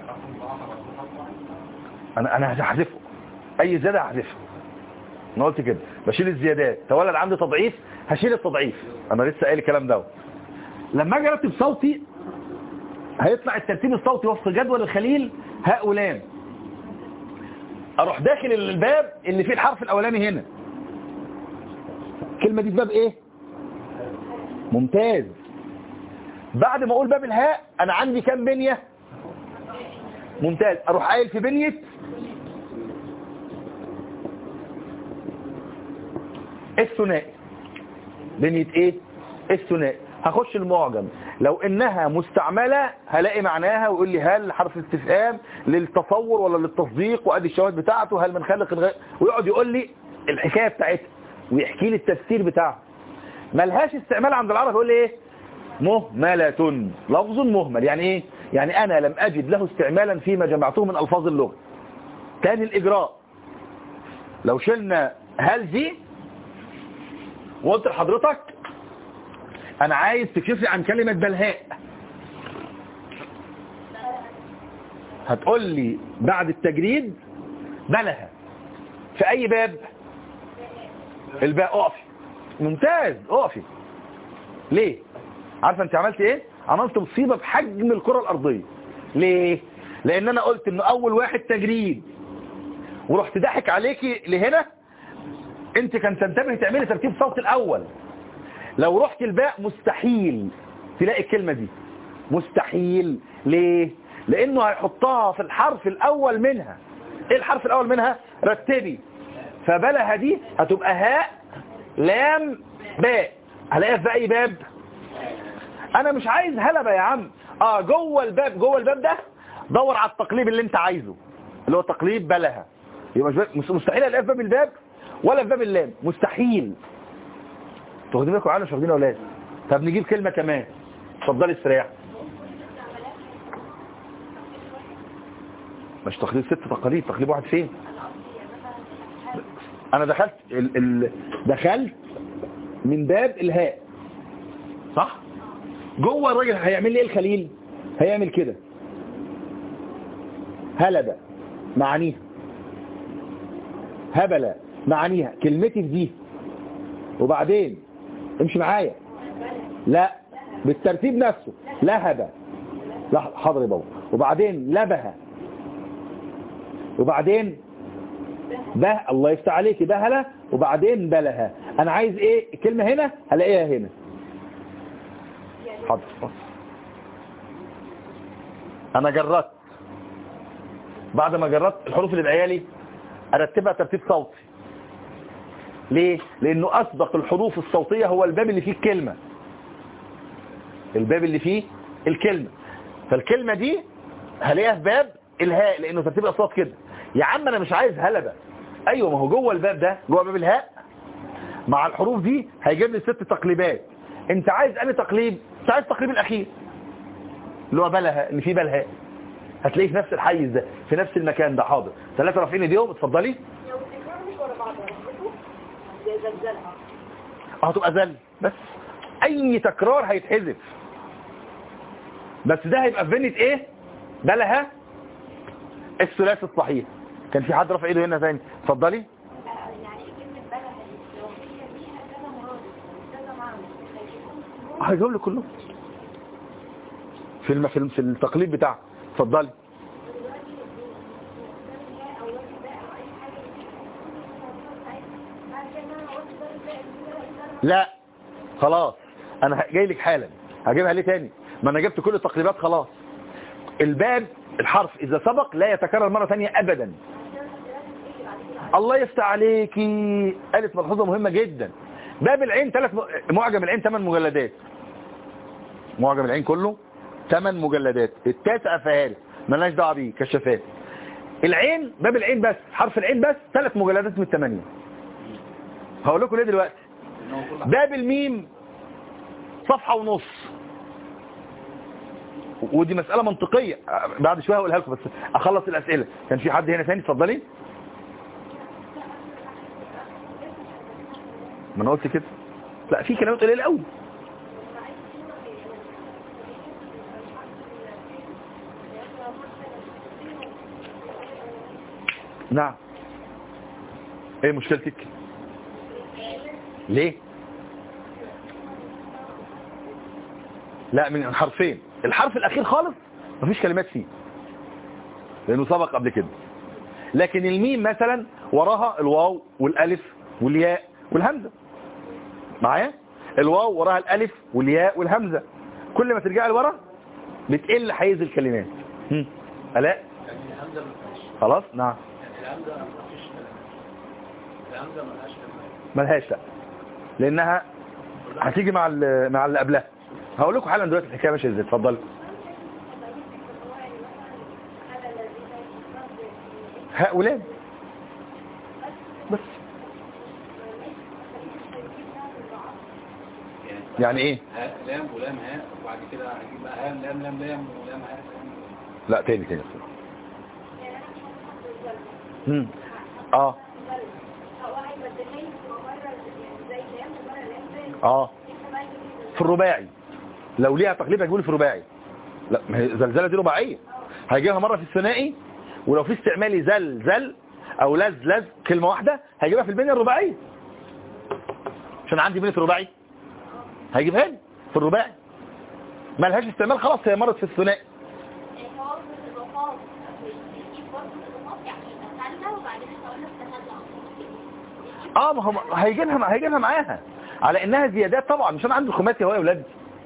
انا انا هحذفه اي زياده هحذفها انا قلت كده بشيل الزيادات تولد عندي تضعيف هشيل التضعيف انا لسه قايل الكلام ده لما اجي ارتب صوتي هيطلع الترتيب الصوتي وفق جدول الخليل هاء ولام اروح داخل الباب اللي فيه الحرف الاولاني هنا الكلمه دي في باب ايه ممتاز بعد ما اقول باب الهاء انا عندي كام بنيه ممتاز اروح قايل في بنيه الثنائي بنية ايه الثنائي هخش المعجم لو انها مستعملة هلاقي معناها ويقول لي هل حرف استفهام للتصور ولا للتصديق وادي الشواهد بتاعته هل من خلق الغير ويقعد يقول لي الحكاية بتاعتها ويحكي لي التفسير بتاعها ملهاش استعمال عند العرب يقول لي ايه مهملة لفظ مهمل يعني ايه يعني انا لم اجد له استعمالا فيما جمعته من الفاظ اللغة تاني الاجراء لو شلنا هل دي وقلت لحضرتك انا عايز تكشف لي عن كلمة بلهاء هتقول لي بعد التجريد بلها في اي باب الباء اقفي ممتاز اقفي ليه عارفه انت عملت ايه عملت مصيبة بحجم الكرة الارضية ليه لان انا قلت ان اول واحد تجريد ورحت ضحك عليكي لهنا انت كان تنتبه تعملي ترتيب صوت الاول لو رحت الباء مستحيل تلاقي الكلمة دي مستحيل ليه لانه هيحطها في الحرف الاول منها ايه الحرف الاول منها رتبي فبلها دي هتبقى هاء لام باء هلاقيها في اي باب انا مش عايز هلبة يا عم اه جوه الباب جوه الباب ده دور على التقليب اللي انت عايزه اللي هو تقليب بلها يبقى مش- مستحيل الاقيها في باب الباب ولا في باب اللام مستحيل تاخدين بالكم معانا مش واخدين اولاد طب نجيب كلمة كمان اتفضلي استريح مش تقليد ست تقاليد تقليد واحد فين انا دخلت ال... ال... دخلت من باب الهاء صح جوه الراجل هيعمل لي ايه الخليل هيعمل كده هلبة معانيها هبلة معانيها كلمتي في دي وبعدين امشي معايا لا بالترتيب نفسه لهب لا حاضر يا بابا وبعدين لبه وبعدين به الله يفتح عليك بهله وبعدين بلها انا عايز ايه الكلمة هنا هلاقيها هنا حاضر انا جردت بعد ما جردت الحروف اللي بقى لي ارتبها ترتيب صوتي ليه لانه اصدق الحروف الصوتية هو الباب اللي فيه الكلمة الباب اللي فيه الكلمة فالكلمة دي هلاقيها في باب الهاء لانه ترتيب الاصوات كده يا عم انا مش عايز هلبة ايوه ما هو جوه الباب ده جوه باب الهاء مع الحروف دي هيجيب لي ست تقليبات انت عايز انهي تقليب انت عايز التقليب الاخير اللي هو بلها اللي فيه بلها هتلاقيه في نفس الحيز ده في نفس المكان ده حاضر ثلاثة رافعين ايديهم اتفضلي لو التكرار مش ورا بعض هتحطه زي زلزلة هتبقى زل بس اي تكرار هيتحذف بس ده هيبقى في بنية ايه بلها الثلاثي الصحيح كان في حد رافع ايده هنا ثاني اتفضلي يعني كلمة بلد لو هي فيها كذا مراد كذا معنى هيجاوب لي كلهم في الم... في الم- في التقليد بتاعه اتفضلي لا خلاص انا ه- جاي لك حالا هجيبها ليه تاني ما انا جبت كل التقليبات خلاص الباب الحرف إذا سبق لا يتكرر مرة ثانية أبدا الله يفتح عليكي قالت ملحوظة مهمة جدا باب العين ثلاث م- معجم العين ثمان مجلدات معجم العين كله ثمان مجلدات التاسع فهارس ملناش دعوه بيه كشافات العين باب العين بس حرف العين بس ثلاث مجلدات من الثمانية هقول لكم ليه دلوقتي باب الميم صفحة ونص ودي مسألة منطقية بعد شوية هقولها لكم بس أخلص الأسئلة كان في حد هنا ثاني اتفضلي ما أنا قلت كده لا في كلمات قليلة قوي نعم ايه مشكلتك ليه لا من حرفين الحرف الاخير خالص مفيش كلمات فيه لانه سبق قبل كده لكن الميم مثلا وراها الواو والالف والياء والهمزه معايا الواو وراها الالف والياء والهمزه كل ما ترجع لورا بتقل حيز الكلمات هم. الاء خلاص نعم ملهاش لا لانها هتيجي مع ال- مع اللي قبلها هقول لكم حالا دلوقتي الحكايه ماشيه ازاي اتفضل هؤلاء بس يعني ايه هاء لام ولام هاء وبعد كده هجيب بقى هاء لام لام لام ولام هاء لا تاني تاني امم اه اه في الرباعي لو ليها تقليب هيقول في الرباعي لا ما هي زلزله دي رباعيه هيجيبها مره في الثنائي ولو في استعمالي زل زل او لز لز كلمه واحده هيجيبها في البنيه الرباعيه عشان عندي بنيه رباعي هيجيبها لي في الرباعي ما لهاش استعمال خلاص هي مرت في الثنائي اه ما هو هيجيبها هيجيبها معاها على انها زيادات طبعا مش انا عندي الخماسي اهو يا ولاد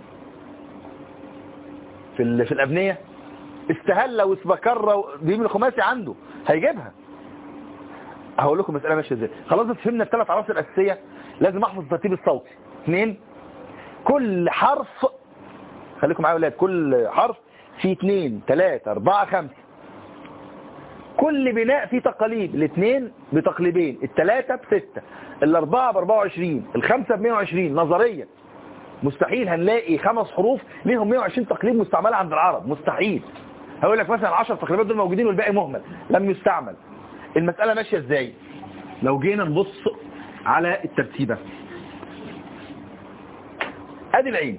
في ال... في الابنيه استهل واستبكر دي من الخماسي عنده هيجيبها هقول لكم مساله ماشيه ازاي خلاص بس فهمنا الثلاث عناصر الاساسيه لازم احفظ الترتيب الصوتي اثنين كل حرف خليكم معايا يا ولاد كل حرف فيه اثنين ثلاثة أربعة خمسة كل بناء فيه تقاليد الاثنين بتقليبين الثلاثة بستة الأربعة بأربعة وعشرين الخمسة بمية وعشرين نظريا مستحيل هنلاقي خمس حروف ليهم 120 تقليد مستعملة عند العرب مستحيل هقول لك مثلا 10 تقليبات دول موجودين والباقي مهمل لم يستعمل المسألة ماشية ازاي لو جينا نبص على الترتيبة ادي العين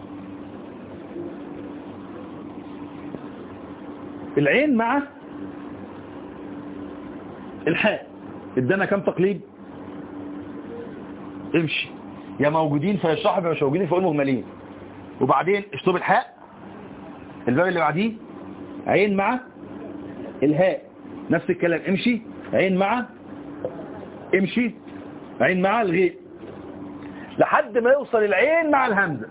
العين مع الحاء ادانا كام تقليد امشي يا موجودين فيشرحوا يا مش موجودين فيقول مهملين وبعدين اشطب الحاء الباب اللي بعديه عين مع الهاء نفس الكلام امشي عين مع امشي عين مع الغاء لحد ما يوصل العين مع الهمزة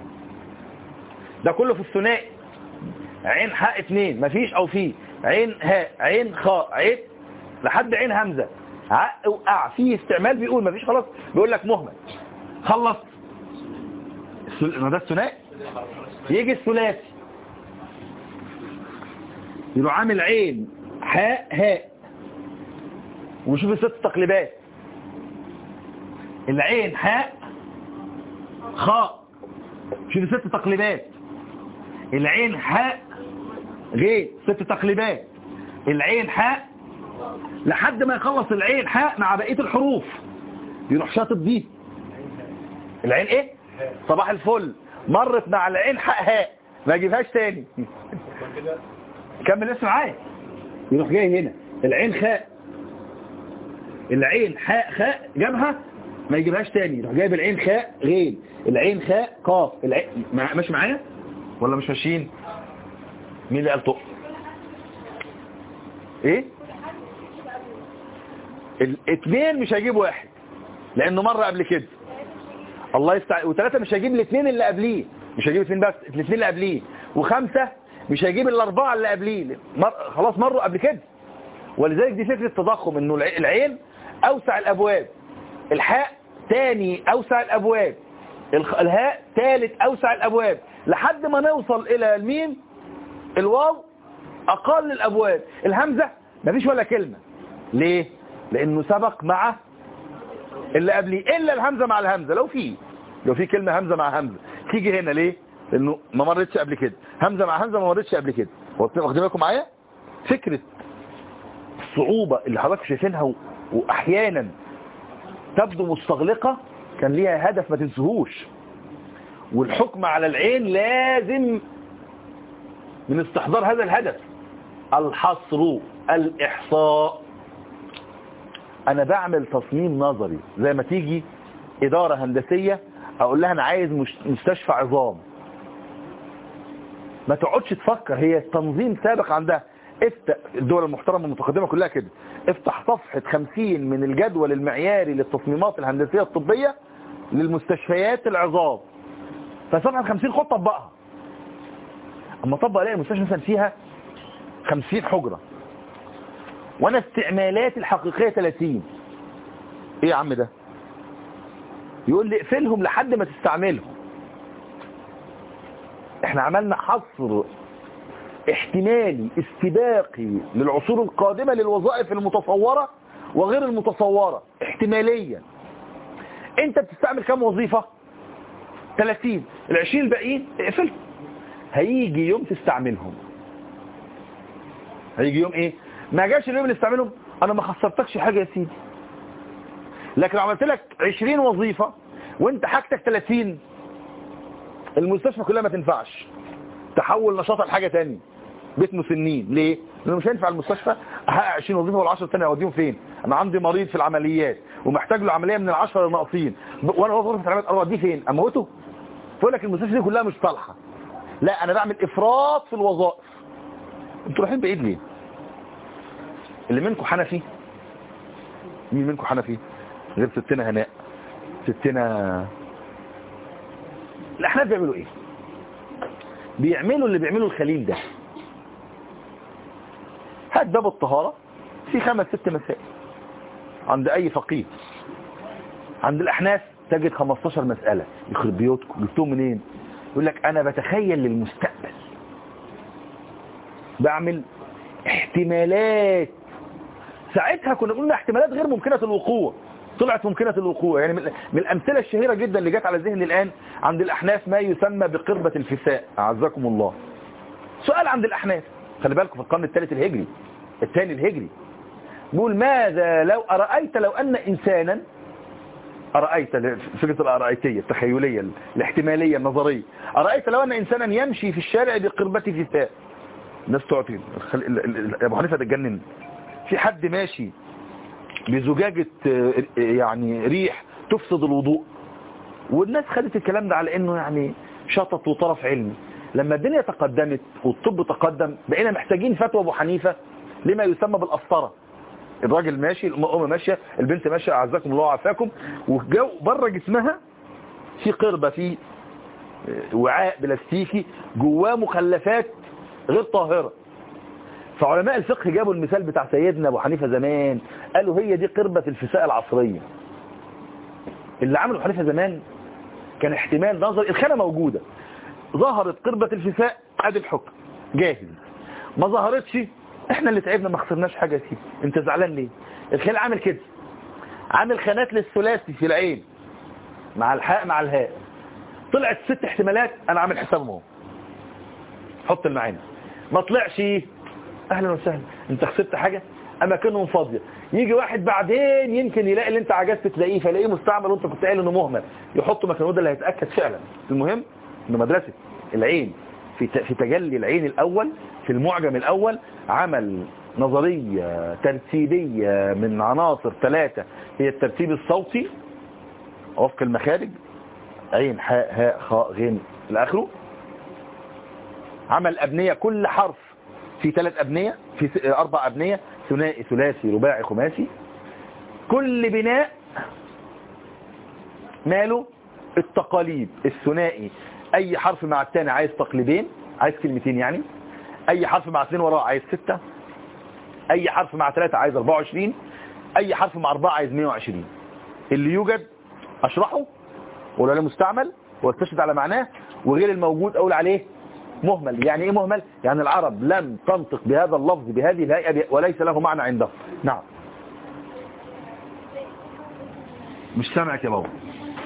ده كله في الثنائي عين حاء اتنين مفيش او في عين هاء عين خاء عين لحد عين همزة عق وقع فيه استعمال بيقول مفيش خلاص بيقول لك مهمل خلص الثل- ما ده الثنائي يجي الثلاثي يروح عامل عين حاء هاء ونشوف الست تقليبات العين حاء خاء شوف الست تقليبات العين حاء غين ست تقليبات العين حاء لحد ما يخلص العين حاء مع بقية الحروف يروح شاطب دي العين ايه صباح الفل مرت مع العين حاء هاء ما يجيبهاش تاني كمل اسم معايا يروح جاي هنا العين خاء العين حاء خاء جابها ما يجيبهاش تاني يروح جايب العين خاء غين العين خاء قاف العين مع- ماشي معايا ولا مش ماشيين مين اللي قال طق ايه الاثنين مش هيجيب واحد لانه مرة قبل كده الله يستع وثلاثة مش هيجيب الاثنين اللي قبليه مش هيجيب اثنين بس الاثنين اللي قبليه وخمسة مش هيجيب الاربعه اللي قبليه مر... خلاص مروا قبل كده ولذلك دي فكره تضخم انه الع- العين اوسع الابواب الحاء تاني اوسع الابواب الخ- الهاء ثالث اوسع الابواب لحد ما نوصل الى الميم الواو اقل الابواب الهمزه مفيش ولا كلمه ليه لانه سبق مع اللي قبليه الا الهمزه مع الهمزه لو في لو في كلمه همزه مع همزه تيجي هنا ليه لانه ما مرتش قبل كده همزه مع همزه ما مرتش قبل كده واخدين بالكم معايا فكره الصعوبه اللي حضرتك شايفينها و- واحيانا تبدو مستغلقه كان ليها هدف ما تنسوهوش والحكم على العين لازم من استحضار هذا الهدف الحصر الإحصاء أنا بعمل تصميم نظري زي ما تيجي إدارة هندسية أقول لها أنا عايز مش- مستشفى عظام ما تقعدش تفكر هي التنظيم سابق عندها افتح الدول المحترمة المتقدمة كلها كده افتح صفحة 50 من الجدول المعياري للتصميمات الهندسية الطبية للمستشفيات العظام فصفحة 50 خد طبقها اما طبق الاقي المستشفى مثلا فيها 50 حجرة وانا استعمالاتي الحقيقية 30 ايه يا عم ده يقول لي اقفلهم لحد ما تستعملهم احنا عملنا حصر احتمالي استباقي للعصور القادمة للوظائف المتصورة وغير المتصورة احتماليا انت بتستعمل كام وظيفة 30 ال 20 الباقيين اقفلهم هيجي يوم تستعملهم هيجي يوم ايه ما جاش اليوم اللي استعملهم انا ما خسرتكش حاجة يا سيدي لكن لو عملت لك 20 وظيفة وانت حاجتك 30 المستشفى كلها ما تنفعش تحول نشاطها لحاجة تانية بيت مسنين ليه؟ لانه مش هينفع المستشفى احقق 20 وظيفة وال 10 الثانيه اوديهم فين؟ انا عندي مريض في العمليات ومحتاج له عملية من العشرة اللي ناقصين ب- وانا وظيفة في العمليات اوديه فين؟ اموته؟ تقول لك المستشفى دي كلها مش صالحة لا انا بعمل افراط في الوظائف انتوا رايحين بعيد ليه؟ اللي منكم حنفي مين منكم حنفي؟ غير ستنا هناء ستنا الاحناف بيعملوا ايه؟ بيعملوا اللي بيعمله الخليل ده هات باب الطهارة في خمس ست مسائل عند اي فقيه عند الاحناف تجد 15 مسألة يخرب بيوتكم جبتهم منين يقول لك انا بتخيل للمستقبل بعمل احتمالات ساعتها كنا قلنا احتمالات غير ممكنة الوقوع طلعت ممكنة الوقوع يعني من من الأمثلة الشهيرة جدا اللي جت على ذهني الآن عند الأحناف ما يسمى بقربة الفساء أعزكم الله سؤال عند الأحناف خلي بالكم في القرن الثالث الهجري الثاني الهجري بيقول ماذا لو أرأيت لو أن إنسانا أرأيت فكرة الأرأيتية التخيلية الاحتمالية النظرية أرأيت لو أن إنسانا يمشي في الشارع بقربة فساء الناس تعطي خل... ال- ال- ال- أبو حنيفة تتجنن في حد ماشي بزجاجة آه، يعني ريح تفسد الوضوء والناس خدت الكلام ده على انه يعني شطط وطرف علمي لما الدنيا تقدمت والطب تقدم بقينا محتاجين فتوى ابو حنيفة لما يسمى بالقسطره الراجل ماشي الام ماشيه البنت ماشيه اعزكم الله وعافاكم وجو بره جسمها في قربة في آه، وعاء بلاستيكي جواه مخلفات غير طاهرة فعلماء الفقه جابوا المثال بتاع سيدنا ابو حنيفة زمان قالوا هي دي قربة الفساء العصرية اللي عمله حنيفة زمان كان احتمال نظري الخانة موجودة ظهرت قربة الفساء ادي الحكم جاهز ما ظهرتش احنا اللي تعبنا ما خسرناش حاجة يا سيدي انت زعلان ليه الخيل عامل كده عامل خانات للثلاثي في العين مع الحاء مع الهاء طلعت ست احتمالات انا عامل حسابهم اهو حط المعاني ما طلعش اهلا وسهلا انت خسرت حاجة اماكنهم فاضية يجي واحد بعدين يمكن يلاقي اللي انت عجزت تلاقيه فلاقيه مستعمل وانت كنت قايل انه مهمل يحط مكانه ده اللي هيتاكد فعلا المهم انه مدرسه العين في ت- في تجلي العين الاول في المعجم الاول عمل نظريه ترتيبيه من عناصر ثلاثه هي الترتيب الصوتي وفق المخارج عين حاء هاء خاء غين الى اخره عمل ابنيه كل حرف في ثلاث ابنيه في س- اربع ابنيه ثنائي ثلاثي رباعي خماسي كل بناء ماله التقاليد الثنائي اي حرف مع الثاني عايز تقليدين عايز كلمتين يعني اي حرف مع اثنين وراه عايز ستة اي حرف مع ثلاثة عايز 24 اي حرف مع اربعة عايز 120 اللي يوجد اشرحه واقول عليه مستعمل واستشهد على معناه وغير الموجود اقول عليه مهمل يعني ايه مهمل يعني العرب لم تنطق بهذا اللفظ بهذه الهيئة وليس له معنى عنده نعم مش سامعك يا بابا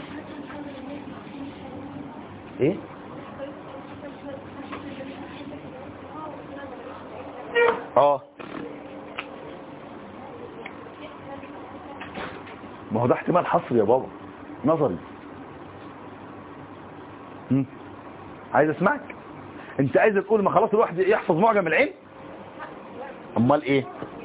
ايه اه ما هو ده احتمال حصري يا بابا نظري مم. عايز اسمعك انت عايز تقول ما خلاص الواحد يحفظ معجم العين امال ايه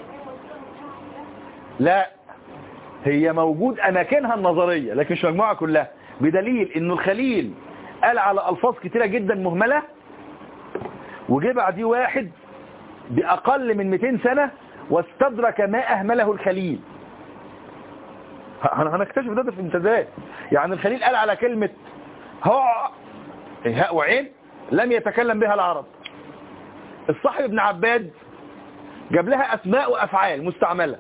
لا هي موجود اماكنها النظرية لكن مش مجموعة كلها بدليل انه الخليل قال على الفاظ كتيرة جدا مهملة وجه بعديه واحد باقل من 200 سنة واستدرك ما اهمله الخليل ه- هنكتشف ده في الامتداد يعني الخليل قال على كلمة هاء هاء وعين لم يتكلم بها العرب الصاحب ابن عباد جاب لها اسماء وافعال مستعملة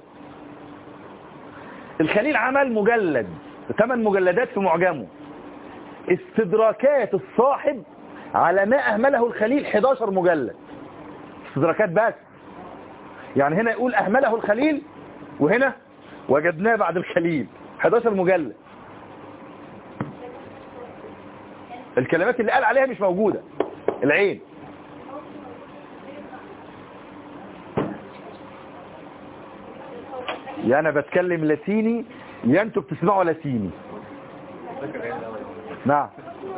الخليل عمل مجلد ثمان مجلدات في معجمه استدراكات الصاحب على ما اهمله الخليل 11 مجلد استدراكات بس يعني هنا يقول اهمله الخليل وهنا وجدناه بعد الخليل 11 مجلد الكلمات اللي قال عليها مش موجودة العين يا انا بتكلم لاتيني يا انتوا بتسمعوا لاتيني نعم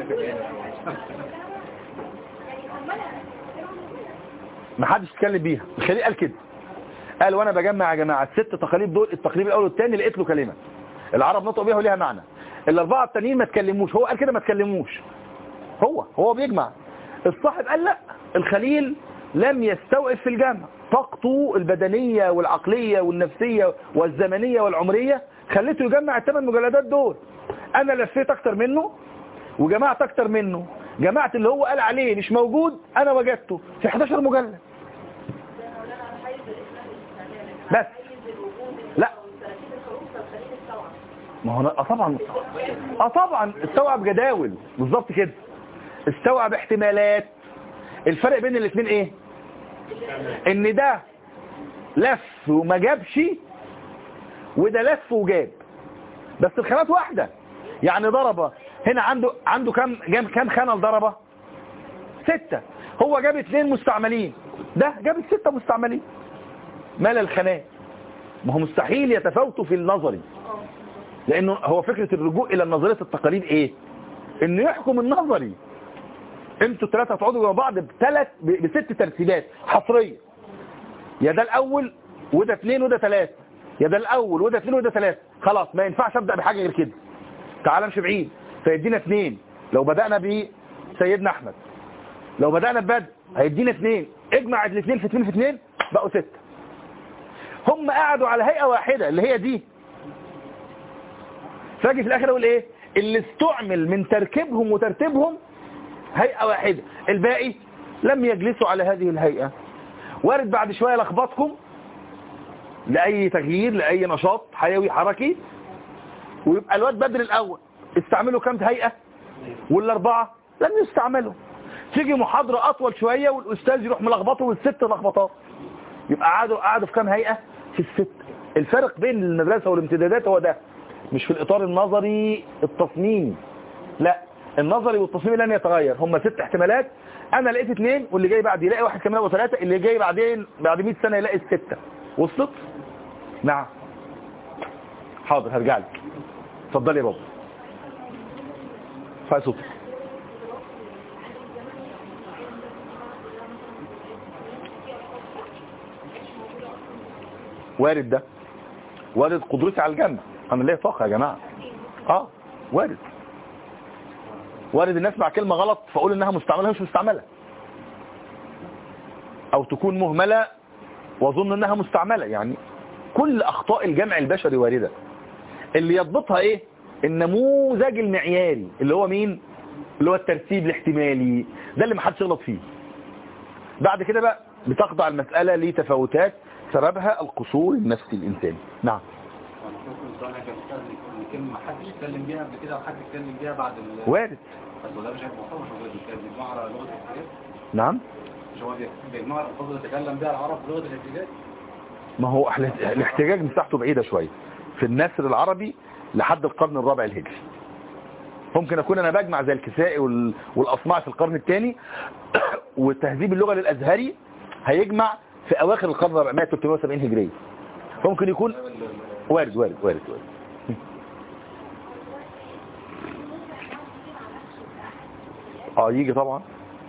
ما حدش يتكلم بيها الخليل قال كده قال وانا بجمع يا جماعه الست تقاليد دول التقليد الاول والثاني لقيت له كلمه العرب نطقوا بيها وليها معنى الاربعه التانيين ما تكلموش هو قال كده ما تكلموش هو هو بيجمع الصاحب قال لا الخليل لم يستوعب في الجمع طاقته البدنية والعقلية والنفسية والزمنية والعمرية خليته يجمع الثمان مجلدات دول انا لفيت اكتر منه وجمعت اكتر منه جمعت اللي هو قال عليه مش موجود انا وجدته في 11 مجلد بس لا ما هو أنا- اه طبعا اه طبعا استوعب جداول بالظبط كده استوعب احتمالات الفرق بين الاثنين ايه ان ده لف وما جابش وده لف وجاب بس الخانات واحدة يعني ضربة هنا عنده عنده كم جاب كم خانة لضربة ستة هو جاب اثنين مستعملين ده جاب الستة مستعملين مال الخانات ما هو مستحيل يتفاوتوا في النظري لانه هو فكرة الرجوع الى نظرية التقاليد ايه انه يحكم النظري انتوا الثلاثة هتقعدوا جنب بعض بثلاث ب- بست ترتيبات حصرية يا ده الاول وده اثنين وده ثلاثة يا ده الاول وده اثنين وده ثلاثة خلاص ما ينفعش ابدا بحاجة غير كده تعال امشي بعيد فيدينا اثنين لو بدأنا بسيدنا احمد لو بدأنا ببدء هيدينا اثنين اجمع الاثنين في اثنين في اثنين بقوا ستة هم قعدوا على هيئة واحدة اللي هي دي فاجي في الاخر اقول ايه اللي استعمل من تركيبهم وترتيبهم هيئة واحدة الباقي لم يجلسوا على هذه الهيئة وارد بعد شوية لخبطكم لأي تغيير لأي نشاط حيوي حركي ويبقى الواد بدر الأول استعملوا كم هيئة والأربعة لم يستعملوا تيجي محاضرة أطول شوية والأستاذ يروح ملخبطه والست لخبطات يبقى قعدوا قعدوا في كم هيئة في الست الفرق بين المدرسة والامتدادات هو ده مش في الإطار النظري التصميمي لا النظري والتصميمي لن يتغير هم ست احتمالات انا لقيت اثنين واللي جاي بعد يلاقي واحد كمان وثلاثة اللي جاي بعدين بعد 100 سنة يلاقي الستة وصلت نعم حاضر هرجع لك اتفضل يا بابا فاي صوتك وارد ده وارد قدرتي على الجنة انا ليه طاقة يا جماعة اه وارد وارد الناس مع كلمة غلط فاقول انها مستعملة مش مستعملة او تكون مهملة واظن انها مستعملة يعني كل اخطاء الجمع البشري واردة اللي يضبطها ايه النموذج المعياري اللي هو مين اللي هو الترتيب الاحتمالي ده اللي محدش يغلط فيه بعد كده بقى بتخضع المسألة لتفاوتات سببها القصور النفسي الإنساني نعم ممكن الظاهر كان بيستخدم إن كلمة ما حدش اتكلم بيها قبل كده وحد اتكلم بيها بعد ال وارد بس هو ده مش هيبقى مفهوم مش هو بيتكلم بيجمع على لغة الاحتجاج نعم مش هو بيجمع الألفاظ اللي تكلم بيها العرب بلغة الاحتجاج ما هو احنا- الاحتجاج مساحته بعيدة شوية في النثر العربي لحد القرن الرابع الهجري ممكن اكون انا بجمع زي الكسائي وال- والاصماع في القرن الثاني وتهذيب اللغة للازهري هيجمع في اواخر القرن الرابع 370 هجرية ممكن يكون وارد وارد وارد وارد اه يجي طبعا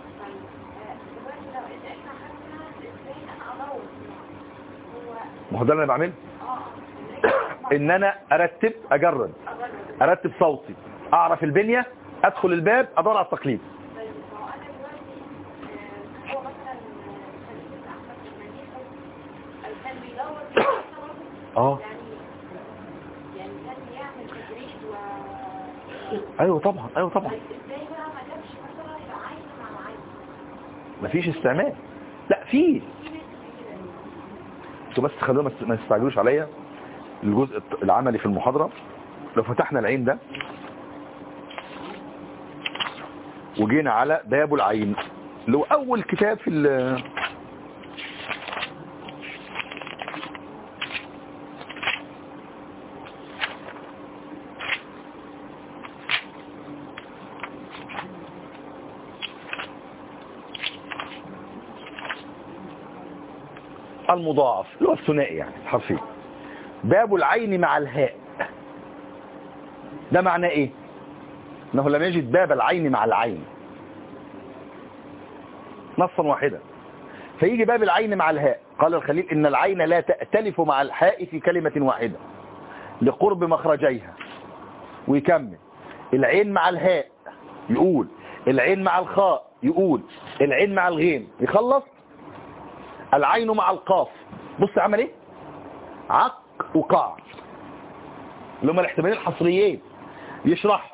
ما هو ده اللي انا بعمله ان انا ارتب اجرد ارتب صوتي اعرف البنية ادخل الباب ادور على التقليد كان بيدور في الناس برضه. اه يعني يعني كان بيعمل تدريب و ايوه طبعا ايوه طبعا ازاي بقى ما جابش مثلا يبقى عين مع عين مفيش استعمال لا في انتوا بس خلونا ما تس- ما تستعجلوش عليا الجزء الت- العملي في المحاضرة لو فتحنا العين ده وجينا على باب العين اللي هو اول كتاب في ال- المضاعف اللي هو الثنائي يعني الحرفي باب العين مع الهاء ده معناه ايه انه لم يجد باب العين مع العين نصا واحدا فيجي باب العين مع الهاء قال الخليل ان العين لا تأتلف مع الحاء في كلمة واحدة لقرب مخرجيها ويكمل العين مع الهاء يقول العين مع الخاء يقول العين مع الغين يخلص العين مع القاف بص عمل ايه عق وقع اللي هم الاحتمالين الحصريين يشرح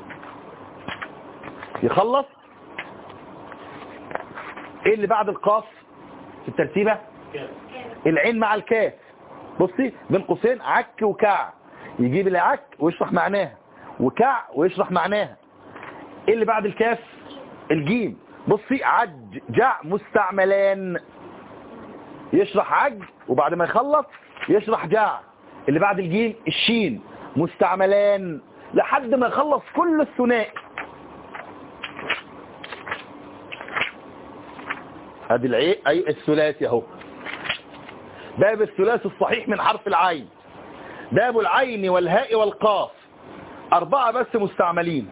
يخلص ايه اللي بعد القاف في الترتيبة العين مع الكاف بصي بين قوسين عك وكع يجيب العك ويشرح معناها وكع ويشرح معناها ايه اللي بعد الكاف الجيم بصي عج جع مستعملان يشرح عج وبعد ما يخلص يشرح جاع اللي بعد الجيم الشين مستعملان لحد ما يخلص كل الثنائي ادي العين اي الثلاثي اهو باب الثلاثي الصحيح من حرف العين باب العين والهاء والقاف اربعة بس مستعملين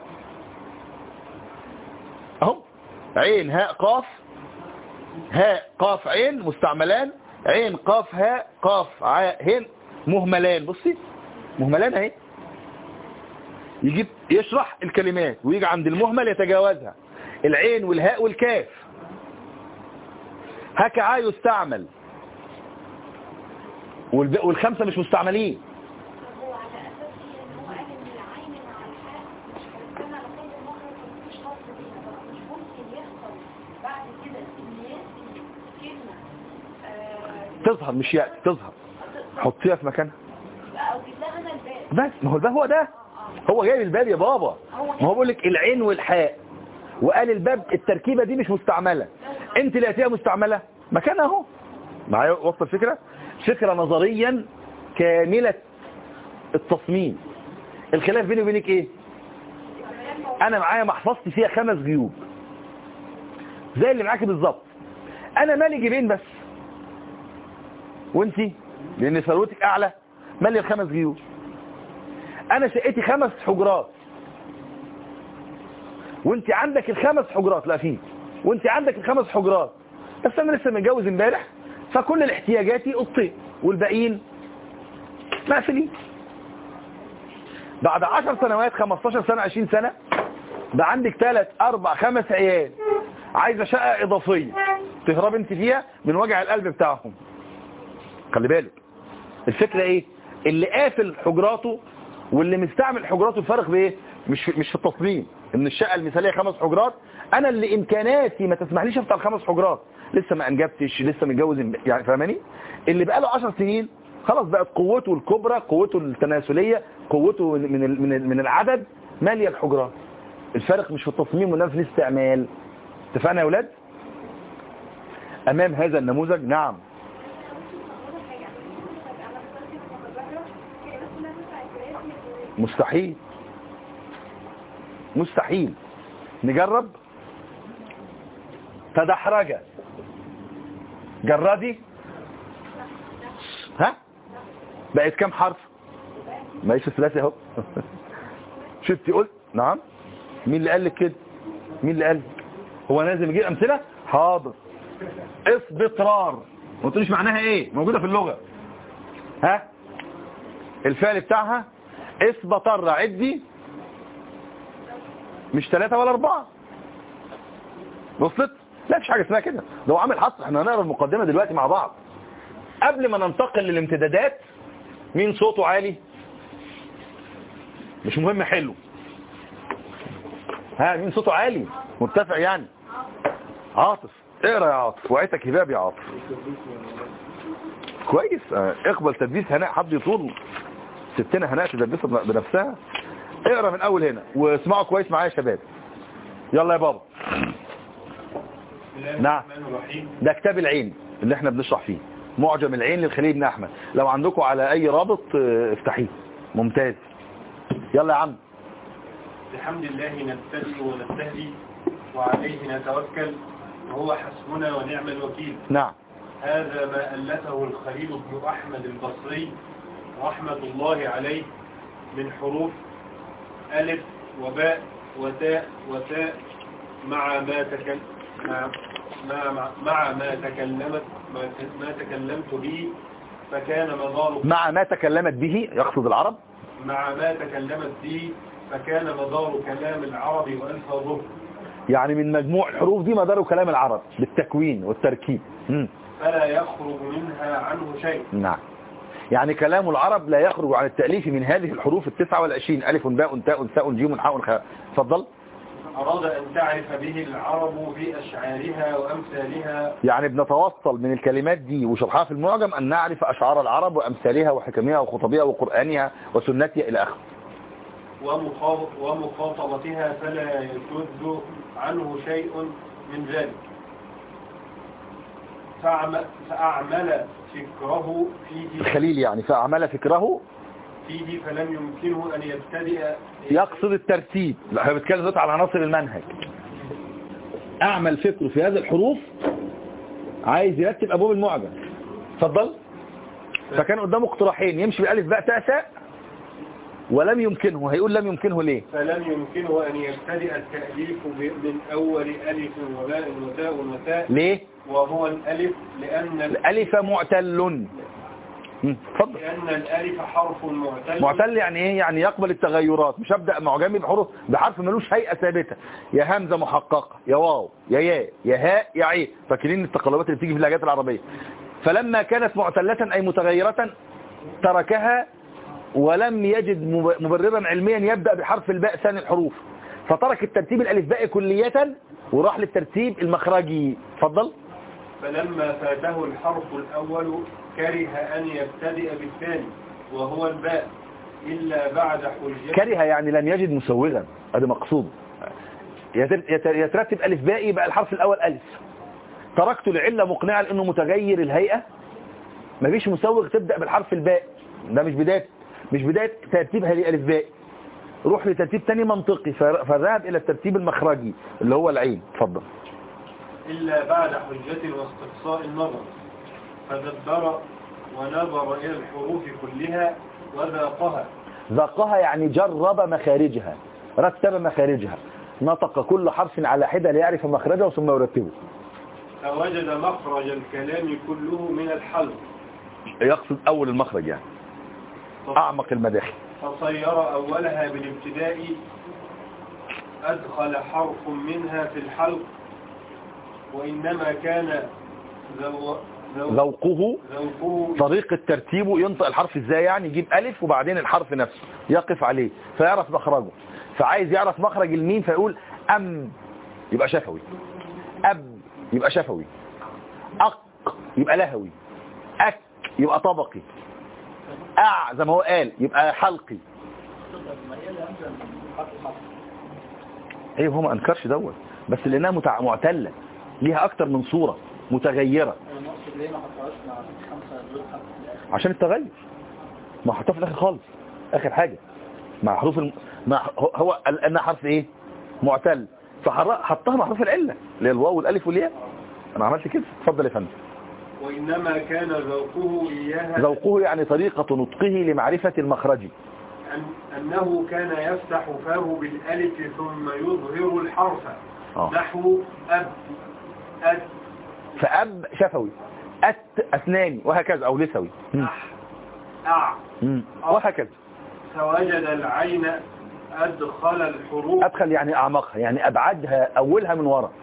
اهو عين هاء قاف هاء قاف عين مستعملان عين قاف هاء قاف عاء هن مهملان بصي مهملان اهي يجيب يشرح الكلمات ويجي عند المهمل يتجاوزها العين والهاء والكاف هكا يستعمل والب- والخمسة مش مستعملين هو على اساس ان هو قال ان العين مع الحاء كما لقيت المخرج مفيش فصل بيها بقى مش ممكن يحصل بعد كده ان ياتي كلمه آه، تظهر مش يأتي تظهر حطيها في مكانها او جيب لها انا الباب بس ما هو ده هو ده هو جايب الباب يا بابا ما هو بيقول لك العين والحاء وقال الباب التركيبة دي مش مستعملة انت لقيتيها مستعملة مكانها اهو معايا وصل الفكرة فكرة نظريا كاملة التصميم الخلاف بيني وبينك ايه انا معايا محفظتي فيها خمس جيوب زي اللي معاكي بالظبط انا مالي جيبين بس وانتي لان ثروتك اعلى مالي الخمس جيوب انا شقتي خمس حجرات وانت عندك الخمس حجرات لا فيه وانت عندك الخمس حجرات بس انا لسه متجوز امبارح فكل الاحتياجاتي اوضتين والباقيين مقفلين بعد 10 سنوات 15 سنة 20 سنة بقى عندك 3 4 5 عيال عايزة شقة اضافية تهرب انت فيها من وجع القلب بتاعهم خلي بالك الفكرة ايه اللي قافل حجراته واللي مستعمل حجراته الفرق بايه مش في مش في التصميم ان الشقة المثالية خمس حجرات انا اللي امكاناتي ما تسمحليش افتح الخمس حجرات لسه ما انجبتش لسه متجوز امب- يعني فاهماني اللي بقى له 10 سنين خلاص بقت قوته الكبرى قوته التناسلية قوته من ال- من ال- من العدد مالية الحجرات الفرق مش في التصميم وانما في الاستعمال اتفقنا يا ولاد امام هذا النموذج نعم مستحيل مستحيل نجرب تدحرجة جردي ها بقت كام حرف ماشي الثلاثي اهو شفتي قلت نعم مين اللي قال لك كده مين اللي قال لك؟ هو لازم يجيب امثله حاضر اصبطرار ما قلتليش معناها ايه موجوده في اللغه ها الفعل بتاعها اصبطر عدي مش ثلاثة ولا أربعة وصلت لا مش حاجة اسمها كده ده هو عامل حصر احنا هنقرا المقدمة دلوقتي مع بعض قبل ما ننتقل للامتدادات مين صوته عالي مش مهم حلو ها مين صوته عالي مرتفع يعني عاطف اقرا يا عاطف وعيتك هباب يا عاطف كويس اه، اقبل تدبيس هناء حد يطول ستنا هناء تدبسها بن- بنفسها اقرا من اول هنا واسمعوا كويس معايا يا شباب يلا يا بابا نعم ده كتاب العين اللي احنا بنشرح فيه معجم العين للخليل بن احمد لو عندكم على اي رابط اه، افتحيه ممتاز يلا يا عم بحمد الله نبتدئ ونستهدي وعليه نتوكل وهو حسبنا ونعم الوكيل نعم هذا ما ألفه الخليل بن أحمد البصري رحمة الله عليه من حروف ألف وباء وتاء وتاء مع ما تكل مع مع, مع, مع ما تكلمت ما, ما تكلمت به فكان مدار مع ما تكلمت به يقصد العرب مع ما تكلمت به فكان مدار كلام العرب وألفاظه يعني من مجموع الحروف دي مدار كلام العرب بالتكوين والتركيب مم. فلا يخرج منها عنه شيء نعم يعني كلام العرب لا يخرج عن التأليف من هذه الحروف التسعة والعشرين ألف باء تاء ثاء جيم حاء خاء اتفضل أراد أن تعرف به العرب في أشعارها وأمثالها يعني بنتوصل من الكلمات دي وشرحها في المعجم أن نعرف أشعار العرب وأمثالها وحكمها وخطبها وقرآنها وسنتها إلى آخره ومخاط- ومخاطبتها فلا يشد عنه شيء من ذلك فأعم- فأعمل فكره فيه, الخليل يعني فأعمل فكره فيه فلم يمكنه أن يبتدئ يقصد الترتيب لا هي بتكلم دلوقتي على عناصر المنهج أعمل فكره في هذه الحروف عايز يرتب أبواب المعجم اتفضل فكان قدامه اقتراحين يمشي بألف باء تاء ثاء ولم يمكنه هيقول لم يمكنه ليه فلم يمكنه أن يبتدئ التأليف ب- من أول ألف وباء وتاء وتاء ليه وهو الألف لأن ال- الألف معتل مم، اتفضل لأن الألف حرف معتل معتل يعني ايه يعني يقبل التغيرات مش ابدا معجمي بحروف بحرف ملوش هيئه ثابته يا همزه محققه يا واو يا ياء يا هاء يا عين فاكرين التقلبات اللي بتيجي في اللهجات العربيه فلما كانت معتله اي متغيره تركها ولم يجد مب- مبررا علميا يبدا بحرف الباء ثاني الحروف فترك الترتيب الالفبائي كليه وراح للترتيب المخرجي اتفضل فلما فاته الحرف الأول كره أن يبتدئ بالثاني وهو الباء إلا بعد حجة كره يعني لم يجد مسوغا هذا مقصود يتر- يتر- يترتب ألف باء يبقى الحرف الأول ألف تركت العلة مقنعة لأنه متغير الهيئة مفيش مسوغ تبدأ بالحرف الباء ده مش بداية مش بداية ترتيبها لألف باء روح لترتيب تاني منطقي فر- فذهب إلى الترتيب المخرجي اللي هو العين اتفضل إلا بعد حجة واستقصاء النظر فدبر ونظر إلى الحروف كلها وذاقها ذاقها يعني جرب مخارجها رتب مخارجها نطق كل حرف على حدة ليعرف مخرجه ثم يرتبه فوجد مخرج الكلام كله من الحلق يقصد أول المخرج يعني أعمق المداخل فصير أولها بالابتداء أدخل حرف منها في الحلق وإنما كان ذو ذو ذوقه ذوقه طريقة ترتيبه ينطق الحرف ازاي يعني يجيب ألف وبعدين الحرف نفسه يقف عليه فيعرف مخرجه فعايز يعرف مخرج الميم فيقول ام يبقى شفوي اب يبقى شفوي اق يبقى لهوي اك يبقى طبقي اع زي ما هو قال يبقى حلقي ايوه هو ما انكرش دوت بس لانها متع... معتله ليها اكتر من صوره متغيره انا اقصد ليه ما حطهاش مع خمسه دول حرف في الاخر عشان التغير ما حطها في الاخر خالص اخر حاجه مع حروف الم... مع هو- هو لانها حرف ايه معتل فحطها مع حروف العله اللي هي الواو والالف والياء انا عملت كده اتفضل يا فندم وإنما كان ذوقه إياها ذوقه يعني طريقه نطقه لمعرفه المخرج أن- أنه كان يفتح فاه بالألف ثم يظهر الحرف آه. نحو أب أد فاب شفوي ات اسناني وهكذا او لسوي مم. أح أع مم. وهكذا فوجد العين أدخل الحروف ادخل يعني اعمقها يعني ابعدها اولها من ورا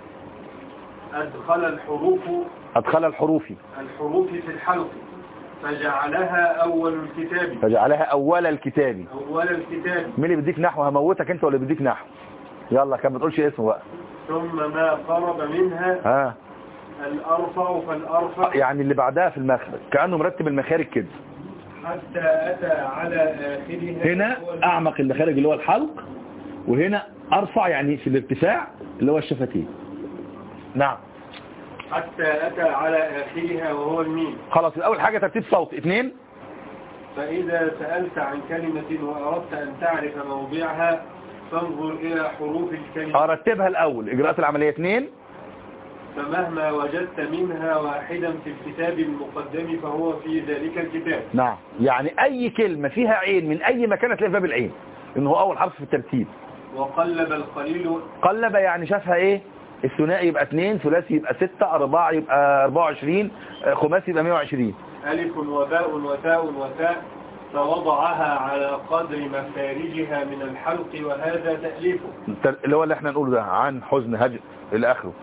أدخل الحروف ادخل الحروف الحروف في الحلق فجعلها أول الكتاب فجعلها اول الكتاب أول الكتاب مين اللي بيديك نحو هموتك انت ولا بيديك نحو يلا كان ما تقولش اسمه بقى ثم ما قرب منها ها الأرفع فالأرفع يعني اللي بعدها في المخرج كأنه مرتب المخارج كده حتى أتى على آخرها هنا هو اعمق المخارج اللي هو الحلق وهنا ارفع يعني في الارتفاع اللي هو الشفتين نعم حتى أتى على آخرها وهو الميم خلاص اول حاجة ترتيب صوت اثنين فإذا سألت عن كلمة وأردت أن تعرف موضعها فانظر إلى حروف الكلمة ارتبها الاول اجراءات العملية اثنين فمهما وجدت منها واحدا في الكتاب المقدم فهو في ذلك الكتاب نعم يعني اي كلمة فيها عين من اي مكان هتلاقي في باب العين انه هو اول حرف في الترتيب وقلب القليل قلب يعني شافها ايه الثنائي يبقى اثنين ثلاثي يبقى ستة اربعة يبقى 24 آه، خماسي يبقى 120 ألف وباء وتاء وتاء فوضعها على قدر مخارجها من الحلق وهذا تأليفه التر- اللي هو اللي احنا نقوله ده عن حزن هجر الى اخره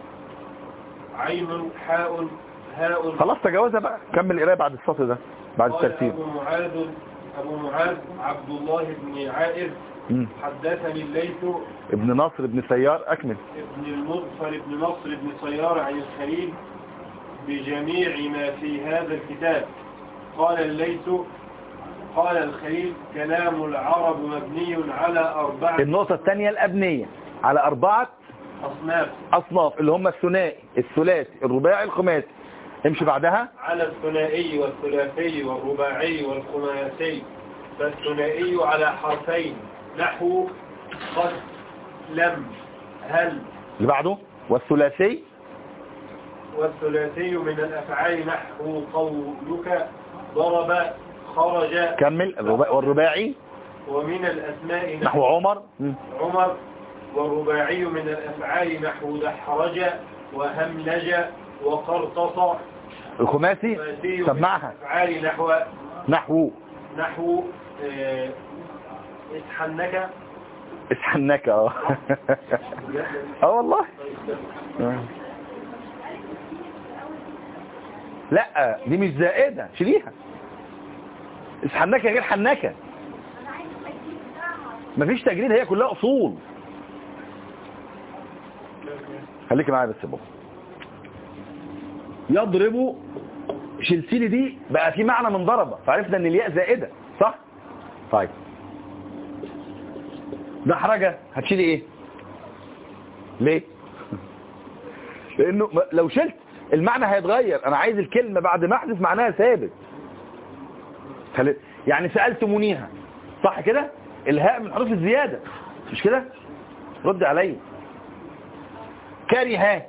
عين حاء هاء خلاص تجاوزها بقى كمل القرايه بعد السطر ده بعد قال الترتيب أبو معاذ أبو معاذ عبد الله بن عائر مم. حدثني الليث ابن نصر ابن سيار اكمل ابن المغفر بن نصر بن صيار عن الخليل بجميع ما في هذا الكتاب قال الليث قال الخليل كلام العرب مبني على أربعة النقطة الثانية الأبنية على أربعة أصناف أصناف اللي هم الثنائي الثلاثي الرباعي الخماسي امشي بعدها على الثنائي والثلاثي والرباعي والخماسي فالثنائي على حرفين نحو قد لم هل اللي بعده والثلاثي والثلاثي من الأفعال نحو قولك ضرب خرج كمل الرباعي والرباعي ومن الأسماء نحو نحو عمر مم. عمر والرباعي من الأفعال نحو دحرج وهملج وقرطص الخماسي والثلاثي من سمعها الأفعال نحو نحو نحو آه، اتحنك اسحنك اه اه والله آه. لا دي مش زائدة شيليها اسحنكة غير حنكة مفيش تجريد هي كلها اصول خليك معايا بس يا بابا يضرب شلسيلي دي بقى في معنى من ضربة فعرفنا ان الياء زائدة صح طيب دحرجة هتشيلي ايه ليه لانه م- لو شلت المعنى هيتغير انا عايز الكلمة بعد ما احذف معناها ثابت خلي- يعني سألتمونيها صح كده الهاء من حروف الزيادة مش كده رد عليا كره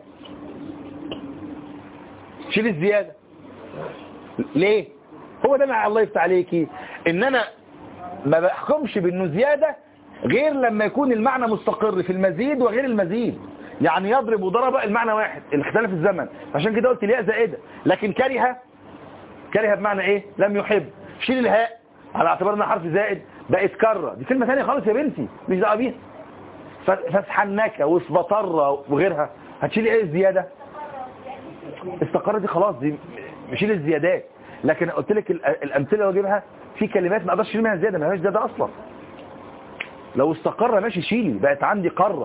شيل الزيادة ليه هو ده مع الله يفتح عليكي ان انا ما بحكمش بانه زيادة غير لما يكون المعنى مستقر في المزيد وغير المزيد يعني يضرب وضرب المعنى واحد الاختلاف الزمن عشان كده قلت الياء زائدة لكن كره كره بمعنى ايه لم يحب شيل الهاء على اعتبار انها حرف زائد بقت كره دي كلمة ثانية خالص يا بنتي مش دعوه بيها ف- فاسحنك واسبطر وغيرها هتشيل ايه الزيادة استقر دي خلاص دي شيل الزيادات لكن قلت لك ال- الامثله اللي بجيبها في كلمات ما اقدرش اشيل منها زياده ما فيهاش زياده اصلا لو استقر ماشي شيلي بقت عندي قارة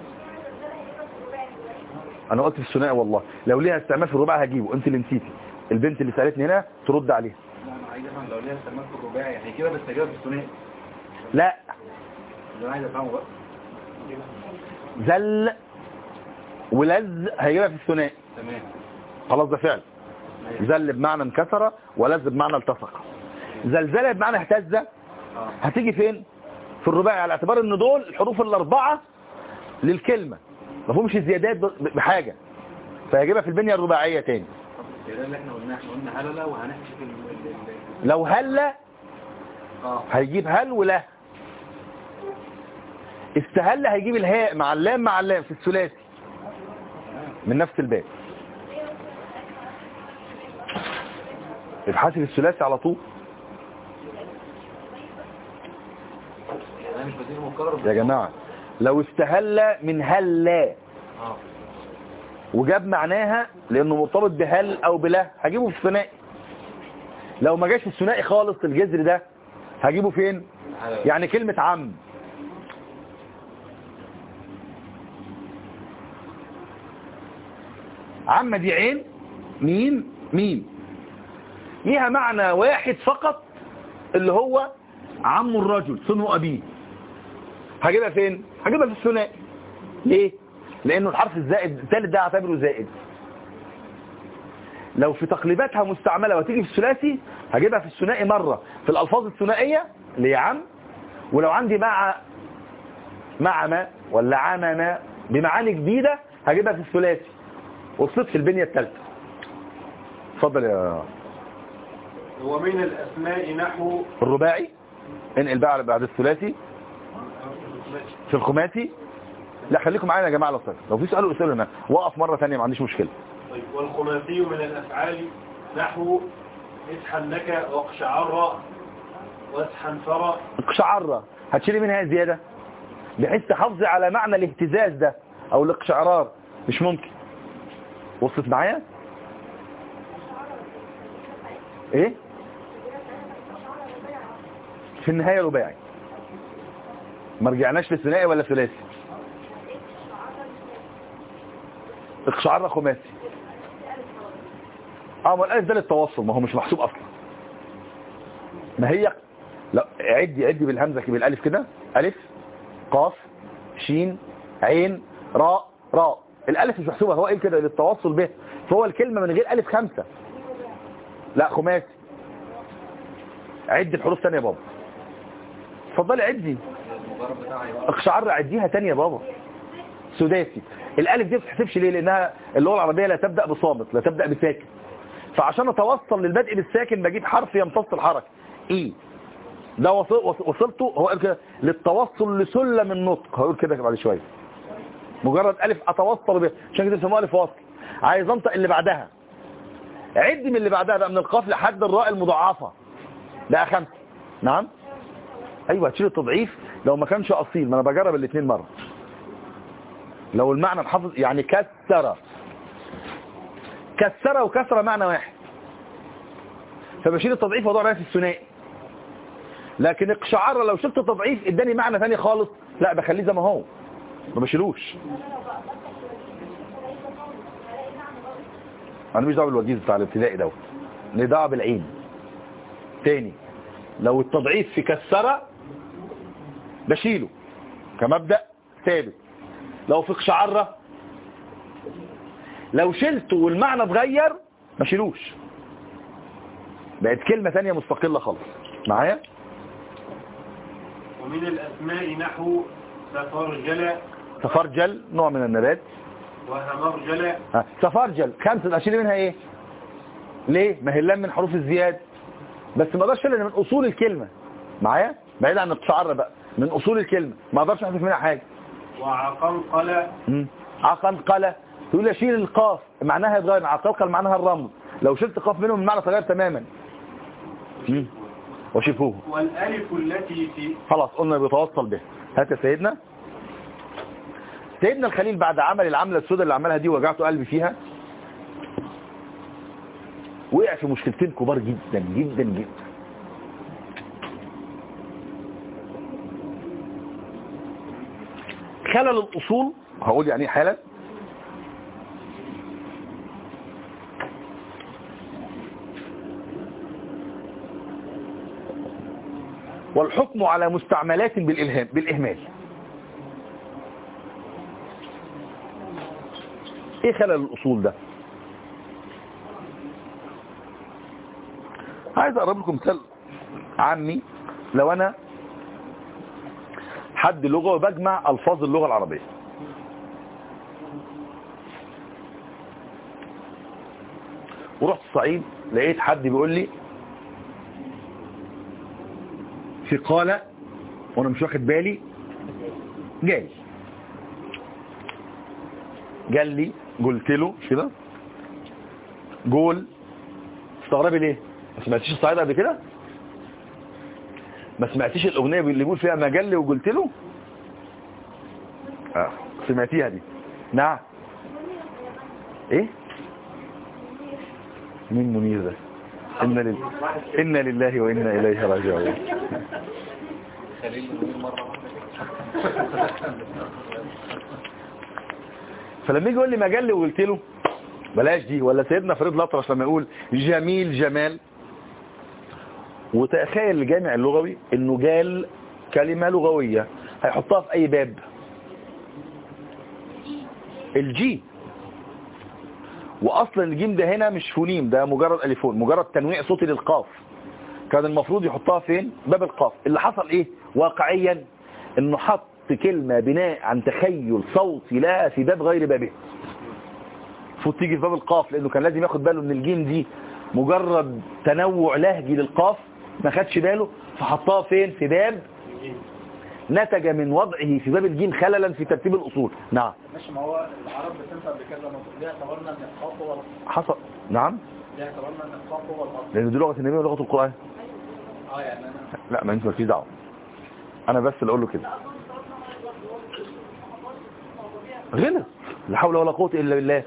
انا قلت في الثنائي والله لو ليها استعمال في الرباعي هجيبه انت اللي نسيتي البنت اللي سالتني هنا ترد عليها لا انا عايز افهم لو ليها استعمال في الرباعي يعني كده بس هجيبها في الثنائي لا اللي انا عايز افهمه بقى زل ولز هيجيبها في الثنائي تمام خلاص ده فعل زل بمعنى انكسر ولز بمعنى التصق زلزلة بمعنى اهتز اه هتيجي فين في الرباعي على اعتبار ان دول الحروف الاربعة للكلمة ما فيهمش زيادات ب- بحاجة فهيجيبها في البنية الرباعية تاني طب ده اللي احنا قلناه احنا قلنا هلله وهنحشي في ال- ال- ال- لو هل اه هيجيب هل ولا استهل هيجيب الهاء مع اللام مع اللام في الثلاثي من نفس الباب ابحثي في الثلاثي على طول انا مش بديله مكرر يا جماعة لو استهل من هلا اه وجاب معناها لانه مرتبط بهل او بلا هجيبه في الثنائي لو ما جاش في الثنائي خالص الجذر ده هجيبه فين هلله. يعني كلمة عم عم دي عين ميم ميم ليها معنى واحد فقط اللي هو عم الرجل صنو أبيه هجيبها فين هجيبها في الثنائي ليه لانه الحرف الزائد الثالث ده اعتبره زائد لو في تقليباتها مستعملة وتيجي في الثلاثي هجيبها في الثنائي مرة في الألفاظ الثنائية اللي هي عم ولو عندي مع مع ما ولا عم ما بمعاني جديدة هجيبها في الثلاثي وصلت في البنية الثالثة اتفضل يا ومن الأسماء نحو الرباعي انقل بقى على بعد الثلاثي في الخماسي لا خليكم معانا يا جماعة لو سأل لو في سؤال اسألوا هنا وقف مرة ثانية ما عنديش مشكلة طيب والخماسي من الأفعال نحو اسحن لك واقشعر واسحن فرى اقشعرة هتشيلي منها زيادة بحيث تحافظي على معنى الاهتزاز ده او الاقشعرار مش ممكن وصلت معايا ايه في النهاية رباعي ما رجعناش للثنائي ولا ثلاثي اقشعرة خماسي اه ما الالف ده للتوصل ما هو مش محسوب اصلا ما هي لا عدي عدي بالهمزة كده بالالف كده الف قاف شين عين راء راء الالف مش محسوبة هو ايه كده للتوصل به فهو الكلمة من غير الف خمسة لا خماسي عد الحروف تانية يا بابا اتفضلي عدي المجرد بتاعي بقى اقشعر عديها تانية يا بابا سداسي الالف دي ما بتحسبش ليه لانها اللغه العربيه لا تبدا بصامت لا تبدا بساكن فعشان اتوصل للبدء بالساكن بجيب حرف يمتص الحركه اي ده وصل وص- وصلته هو قال كده للتوصل لسلم النطق هقول كده بعد شويه مجرد الف اتوصل به عشان كده بيسموها الف وصل عايز انطق اللي بعدها عد من اللي بعدها بقى من القاف لحد الراء المضاعفه بقى خمسه نعم ايوه هتشيل التضعيف لو ما كانش اصيل ما انا بجرب الاثنين مره لو المعنى محافظ يعني كسر كسر وكسر معنى واحد فبشيل التضعيف وضع عليها في الثنائي لكن اقشعر لو شلت التضعيف اداني معنى ثاني خالص لا بخليه زي ما هو ما بشيلوش انا مش دعوه بالوجيز بتاع الابتدائي دوت ليه دعوه بالعين تاني لو التضعيف في كسر بشيله كمبدأ ثابت لو في قشعرة لو شلته والمعنى اتغير ما شيلوش بقت كلمة ثانية مستقلة خالص معايا ومن الأسماء نحو سفرجل تفرجل نوع من النبات وهمرجل ها، تفرجل خمسة اشيل منها ايه ليه ما هي اللام من حروف الزياد بس ما اقدرش اشيلها من اصول الكلمة معايا بعيد عن القشعرة بقى من اصول الكلمة ما اقدرش احذف منها حاجة وعقنقل مم. عقنقلة تقول لي اشيل القاف معناها يتغير عقنقل معناها الرمل لو شلت قاف منهم المعنى تغير تماما مم. وشبهوه والألف التي في خلاص قلنا بيتوصل به هات يا سيدنا سيدنا الخليل بعد عمل العملة السوداء اللي عملها دي وجعته قلبي فيها وقع في مشكلتين كبار جدا جدا جدا خلل الأصول هقول يعني ايه حالا والحكم على مستعملات بالإلهام بالإهمال ايه خلل الأصول ده عايز اقرب لكم مثال عامي لو انا حد لغة وبجمع الفاظ اللغة العربية ورحت الصعيد لقيت حد بيقول لي في قالة وانا مش واخد بالي جاي قال لي قلت له مش كده جول استغربي ليه ما سمعتيش الصعيد قبل كده ما سمعتيش الاغنيه اللي بيقول فيها مجلي وقلت له اه سمعتيها دي نعم ايه مين منير ده إن, لل... إن لله وإنا إليه راجعون خليل منير مرة واحدة فلما يجي يقول لي مجلي وقلت له بلاش دي ولا سيدنا فريد الأطرش لما يقول جميل جمال وتخيل الجامع اللغوي انه جال كلمة لغوية هيحطها في اي باب الجي واصلا الجيم ده هنا مش فونيم ده مجرد اليفون مجرد تنويع صوتي للقاف كان المفروض يحطها فين باب القاف اللي حصل ايه واقعيا انه حط كلمة بناء عن تخيل صوتي لها في باب غير بابه المفروض تيجي في باب القاف لانه كان لازم ياخد باله ان الجيم دي مجرد تنوع لهجي للقاف ما خدش باله فحطها فين في باب نتج من وضعه في باب الجيم خللا في ترتيب الاصول نعم ماشي ما هو العرب بتنفع بكذا نقطة ليه اعتبرنا ان الخاف هو الأصل حصل نعم ليه اعتبرنا ان الخاف هو الأصل لان دي لغه النبي ولغه القران اه يعني انا لا ما انت مالكيش دعوه انا بس اللي اقول له كده غلط لا حول ولا قوه الا بالله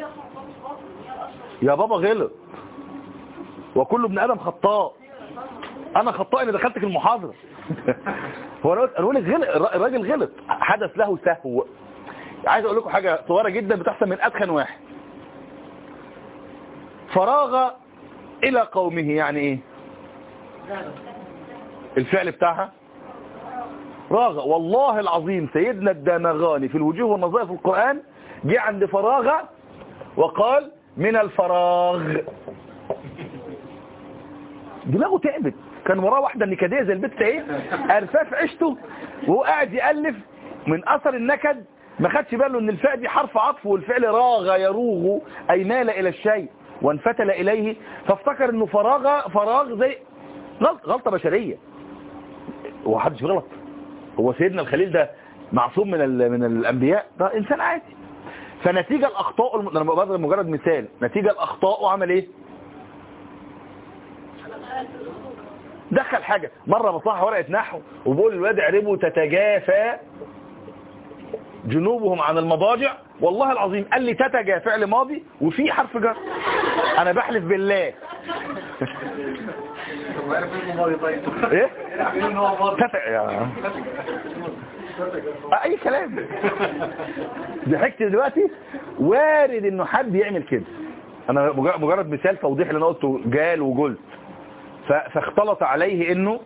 يا بابا غلط وكل ابن ادم خطاء انا خطاء اللي دخلتك المحاضره هو انا قلت انا بقول لك غلط الر- الراجل غلط حدث له سهو عايز اقول لكم حاجه صغيره جدا بتحصل من ادخن واحد فراغ الى قومه يعني ايه الفعل بتاعها راغ والله العظيم سيدنا الدمغاني في الوجوه والنظائر في القرآن جه عند فراغ وقال من الفراغ دماغه تعبت كان وراه واحدة نكدية زي البت ايه ارفاف عشته وهو قاعد يألف من اثر النكد ما خدش باله ان الفاء دي حرف عطف والفعل راغ يروغ اي مال الى الشيء وانفتل اليه فافتكر انه فراغ فراغ زي غلط غلطة بشرية هو حدش غلط هو سيدنا الخليل ده معصوم من ال- من الانبياء ده انسان عادي فنتيجة الاخطاء الم... انا بضرب مجرد مثال نتيجة الاخطاء وعمل ايه دخل حاجة مرة بصح ورقة نحو وبقول الواد اعربوا تتجافى جنوبهم عن المضاجع والله العظيم قال لي تتجا فعل ماضي وفي حرف جر انا بحلف بالله طب عارف ايه الماضي طيب ايه عارف ان هو ماضي تتع يا اي كلام ضحكت دلوقتي وارد انه حد يعمل كده انا مج- مجرد مثال توضيح اللي انا قلته جال وجلت ف- فاختلط عليه انه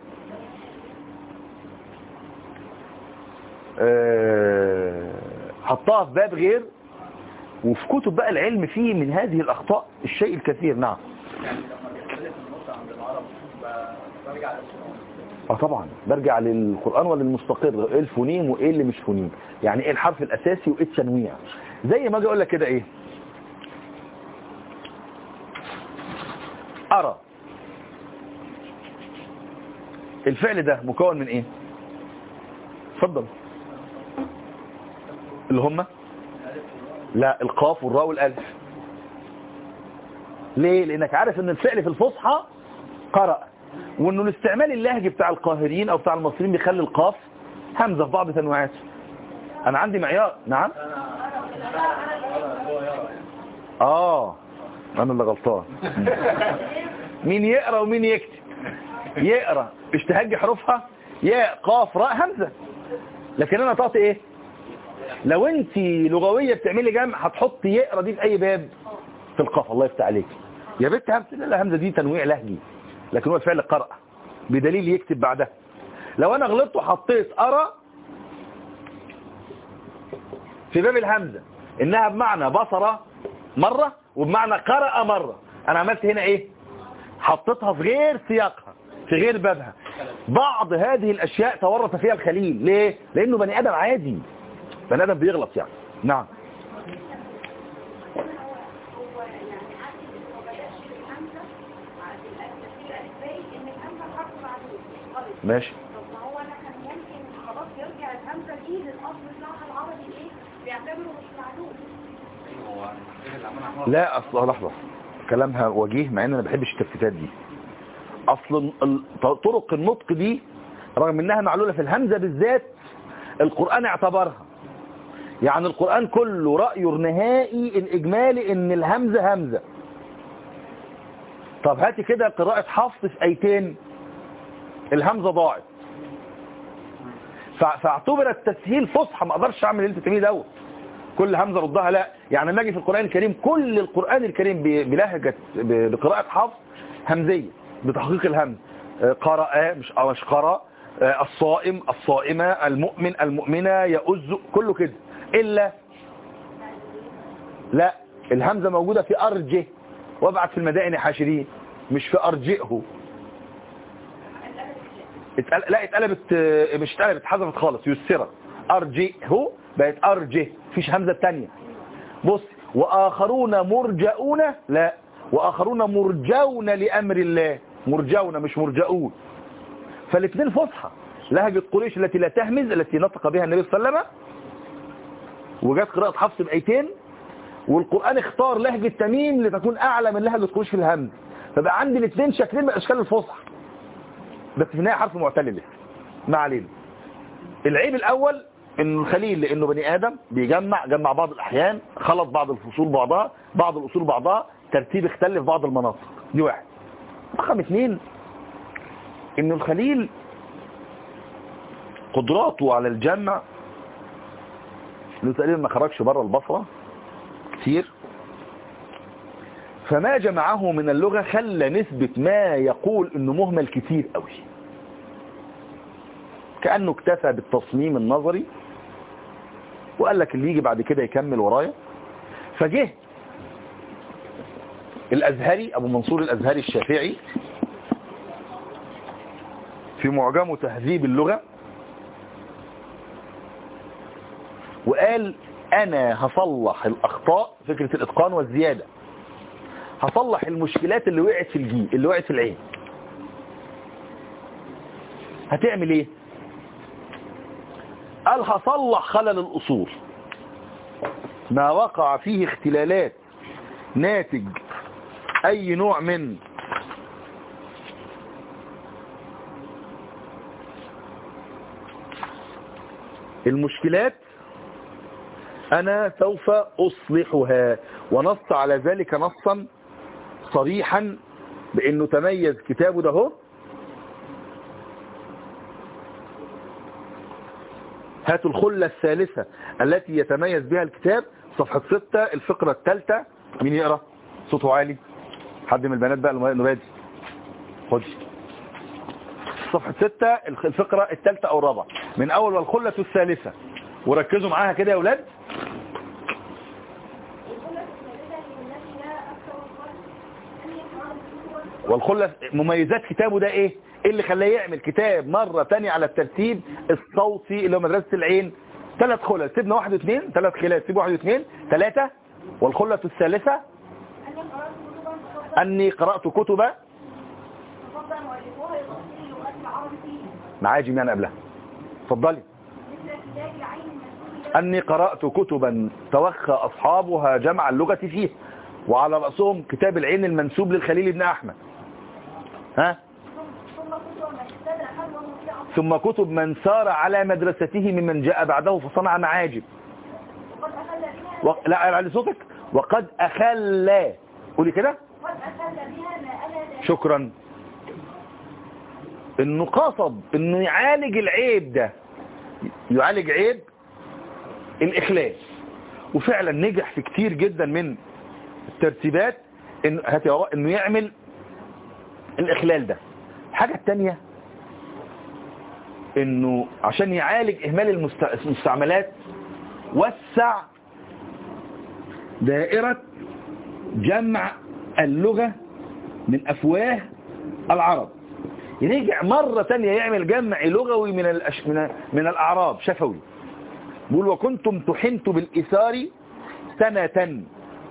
آه، حطها في باب غير وفي كتب بقى العلم فيه من هذه الاخطاء الشيء الكثير نعم يعني لما بتختلف النقطة عند العرب ب- برجع للسؤال اه طبعا برجع للقرآن ولا للمستقر ايه الفونيم وايه اللي مش فونيم يعني ايه الحرف الاساسي وايه التنويع زي ما اجي اقول لك كده ايه ارى الفعل ده مكون من ايه اتفضل اللي هم لا القاف والراء والالف ليه لانك عارف ان الفعل في الفصحى قرأ وانه الاستعمال اللهجي بتاع القاهرين او بتاع المصريين بيخلي القاف همزة في بعض تنوعاته انا عندي معيار نعم اه انا اللي غلطان مين يقرا ومين يكتب يقرا اشتهاج حروفها ياء قاف راء همزة لكن انا طاطي ايه لو انت لغويه بتعملي جمع هتحطي يقرا دي في اي باب في القاف الله يفتح عليك يا بنت همزه لا لا همزه دي تنويع لهجي لكن هو فعل قرأ بدليل يكتب بعدها لو انا غلطت وحطيت ارى في باب الهمزه انها بمعنى بصر مره وبمعنى قرأ مره انا عملت هنا ايه حطيتها في غير سياقها في غير بابها بعض هذه الاشياء تورط فيها الخليل ليه لانه بني ادم عادي بني ادم بيغلط يعني نعم هو يعني عادي ما بدأش بالهمزة عادي التفسير الألفبائي إن الهمزة حرف معلوم غلط ماشي طب ما هو أنا كان ممكن خلاص يرجع الهمزة دي للأصل بتاعها العربي إيه بيعتبره مش معلوم هو التفسير اللي عملها عمر لا اصل لحظة كلامها وجيه مع ان انا ما بحبش التفتات دي اصل ال- طرق النطق دي رغم انها معلولة في الهمزة بالذات القرآن اعتبرها يعني القرآن كله رأيه النهائي الاجمالي ان الهمزة همزة طب هاتي كده قراءة حفص في ايتين الهمزة ضاعت فا- فاعتبر التسهيل فصحى ما اقدرش اعمل اللي انت بتعمليه دوت كل همزة ردها لا يعني لما اجي في القرآن الكريم كل القرآن الكريم ب- بلهجة ب- بقراءة حفص همزية بتحقيق الهمز آه، قرأ مش آه، مش قرأ آه، الصائم الصائمة المؤمن المؤمنة يؤز كله كده إلا لا الهمزة موجودة في أرجه وابعت في المدائن حاشرين مش في أرجئه اتقل... لا اتقلبت آه، مش اتقلبت اتحذفت خالص يسرت أرجئه بقت أرجه فيش همزة تانية بص وآخرون مرجؤون لا وآخرون مرجون لأمر الله مرجون مش مرجؤون فالاثنين فصحى لهجة قريش التي لا تهمز التي نطق بها النبي صلى الله عليه وسلم وجات قراءة حفص بأيتين والقرآن اختار لهجة تميم لتكون أعلى من لهجة قريش في الهمز فبقى عندي الاثنين شكلين من أشكال الفصحى بس في النهاية حرف معتل لسه ما علينا العيب الأول ان الخليل لانه بني ادم بيجمع جمع بعض الاحيان خلط بعض الفصول بعضها بعض الاصول بعضها ترتيب اختل في بعض المناطق دي واحد رقم اثنين ان الخليل قدراته على الجمع انه تقريبا ما خرجش بره البصره كتير فما جمعه من اللغة خلى نسبة ما يقول انه مهمل كتير قوي كأنه اكتفى بالتصميم النظري وقال لك اللي يجي بعد كده يكمل ورايا فجه الأزهري أبو منصور الأزهري الشافعي في معجمه تهذيب اللغة وقال أنا هصلح الأخطاء فكرة الإتقان والزيادة هصلح المشكلات اللي وقعت في الجي اللي وقعت في العين هتعمل ايه قال هصلح خلل الأصول ما وقع فيه اختلالات ناتج أي نوع من المشكلات أنا سوف أصلحها ونص على ذلك نصا صريحا بأنه تميز كتابه ده هو هاتوا الخلة الثالثة التي يتميز بها الكتاب صفحة ستة الفقرة الثالثة مين يقرأ صوته عالي حد من البنات بقى النبادي خد صفحة ستة الفقرة الثالثة أو الرابعة من أول والخلة الثالثة وركزوا معاها كده يا أولاد والخلة مميزات كتابه ده ايه ايه اللي خلاه يعمل كتاب مرة تانية على الترتيب الصوتي اللي هو مدرسة العين ثلاث خلل سيبنا واحد واثنين ثلاث خلال سيب واحد واثنين ثلاثة والخلة الثالثة أني قرأت كتب معاجم يعني قبلها اتفضلي أني قرأت كتبا توخى أصحابها جمع اللغة فيه وعلى رأسهم كتاب العين المنسوب للخليل بن أحمد ها ثم كتب من سار على مدرسته ممن جاء بعده فصنع معاجم و... لا على صوتك وقد أخلى قولي كده شكرا انه قصد انه يعالج العيب ده يعالج عيب الإخلاص وفعلا نجح في كتير جدا من الترتيبات إنه, هات يا وراء إنه يعمل الإخلال ده الحاجة التانية إنه عشان يعالج إهمال المست- المستعملات وسع دائرة جمع اللغة من أفواه العرب يرجع مرة تانية يعمل جمع لغوي من الأش... من, من الأعراب شفوي بيقول وكنتم تحنت بالإثار سنة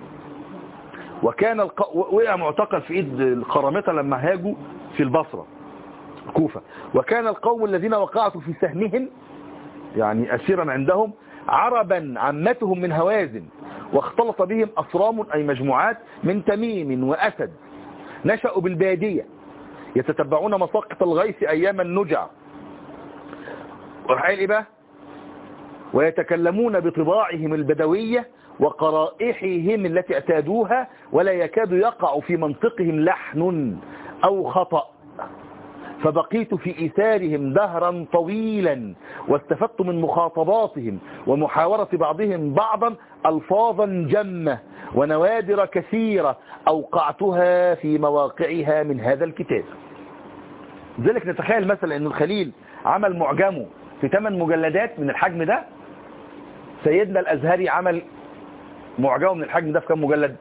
وكان الق... وقع معتقل في ايد القرامطة لما هاجوا في البصرة كوفة وكان القوم الذين وقعت في سهمهم يعني أسيرا عندهم عربا عمتهم من هوازن واختلط بهم أصرام أي مجموعات من تميم وأسد نشأوا بالبادية يتتبعون مساقط الغيث أيام النجع وراح قايل إيه بقى ويتكلمون بطباعهم البدوية وقرائحهم التي اعتادوها ولا يكاد يقع في منطقهم لحن أو خطأ فبقيت في إيثارهم دهرا طويلا واستفدت من مخاطباتهم ومحاورة بعضهم بعضا ألفاظا جمة ونوادر كثيرة أوقعتها في مواقعها من هذا الكتاب ذلك نتخيل مثلا أن الخليل عمل معجمه في ثمان مجلدات من الحجم ده سيدنا الأزهري عمل معجمه من الحجم ده في كم مجلد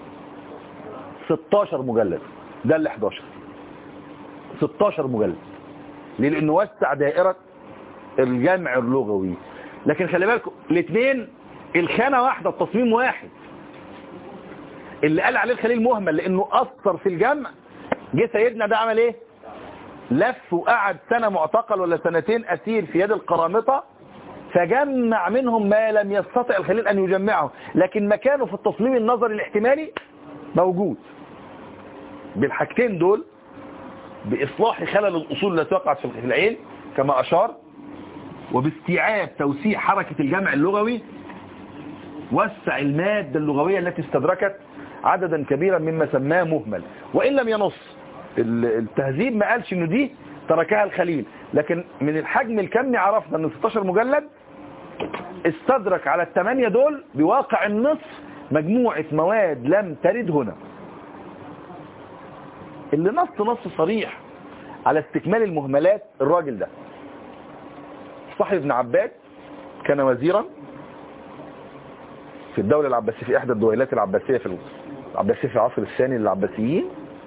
16 مجلد ده اللي 11 16 مجلد ليه؟ لانه وسع دائرة الجمع اللغوي لكن خلي بالكم الاثنين الخانة واحدة التصميم واحد اللي قال عليه الخليل مهمل لانه اثر في الجمع جه سيدنا ده عمل ايه لف وقعد سنة معتقل ولا سنتين اسير في يد القرامطة فجمع منهم ما لم يستطع الخليل ان يجمعه لكن مكانه في التصميم النظري الاحتمالي موجود بالحاجتين دول بإصلاح خلل الأصول التي وقعت في العين كما أشار وباستيعاب توسيع حركة الجمع اللغوي وسع المادة اللغوية التي استدركت عددا كبيرا مما سماه مهمل وإن لم ينص التهذيب ما قالش انه دي تركها الخليل لكن من الحجم الكمي عرفنا ان 16 مجلد استدرك على الثمانية دول بواقع النصف مجموعة مواد لم ترد هنا اللي نص نص صريح على استكمال المهملات الراجل ده صاحب ابن عباد كان وزيرا في الدولة العباسية في إحدى الدولات العباسية في العباسية في العصر الثاني للعباسيين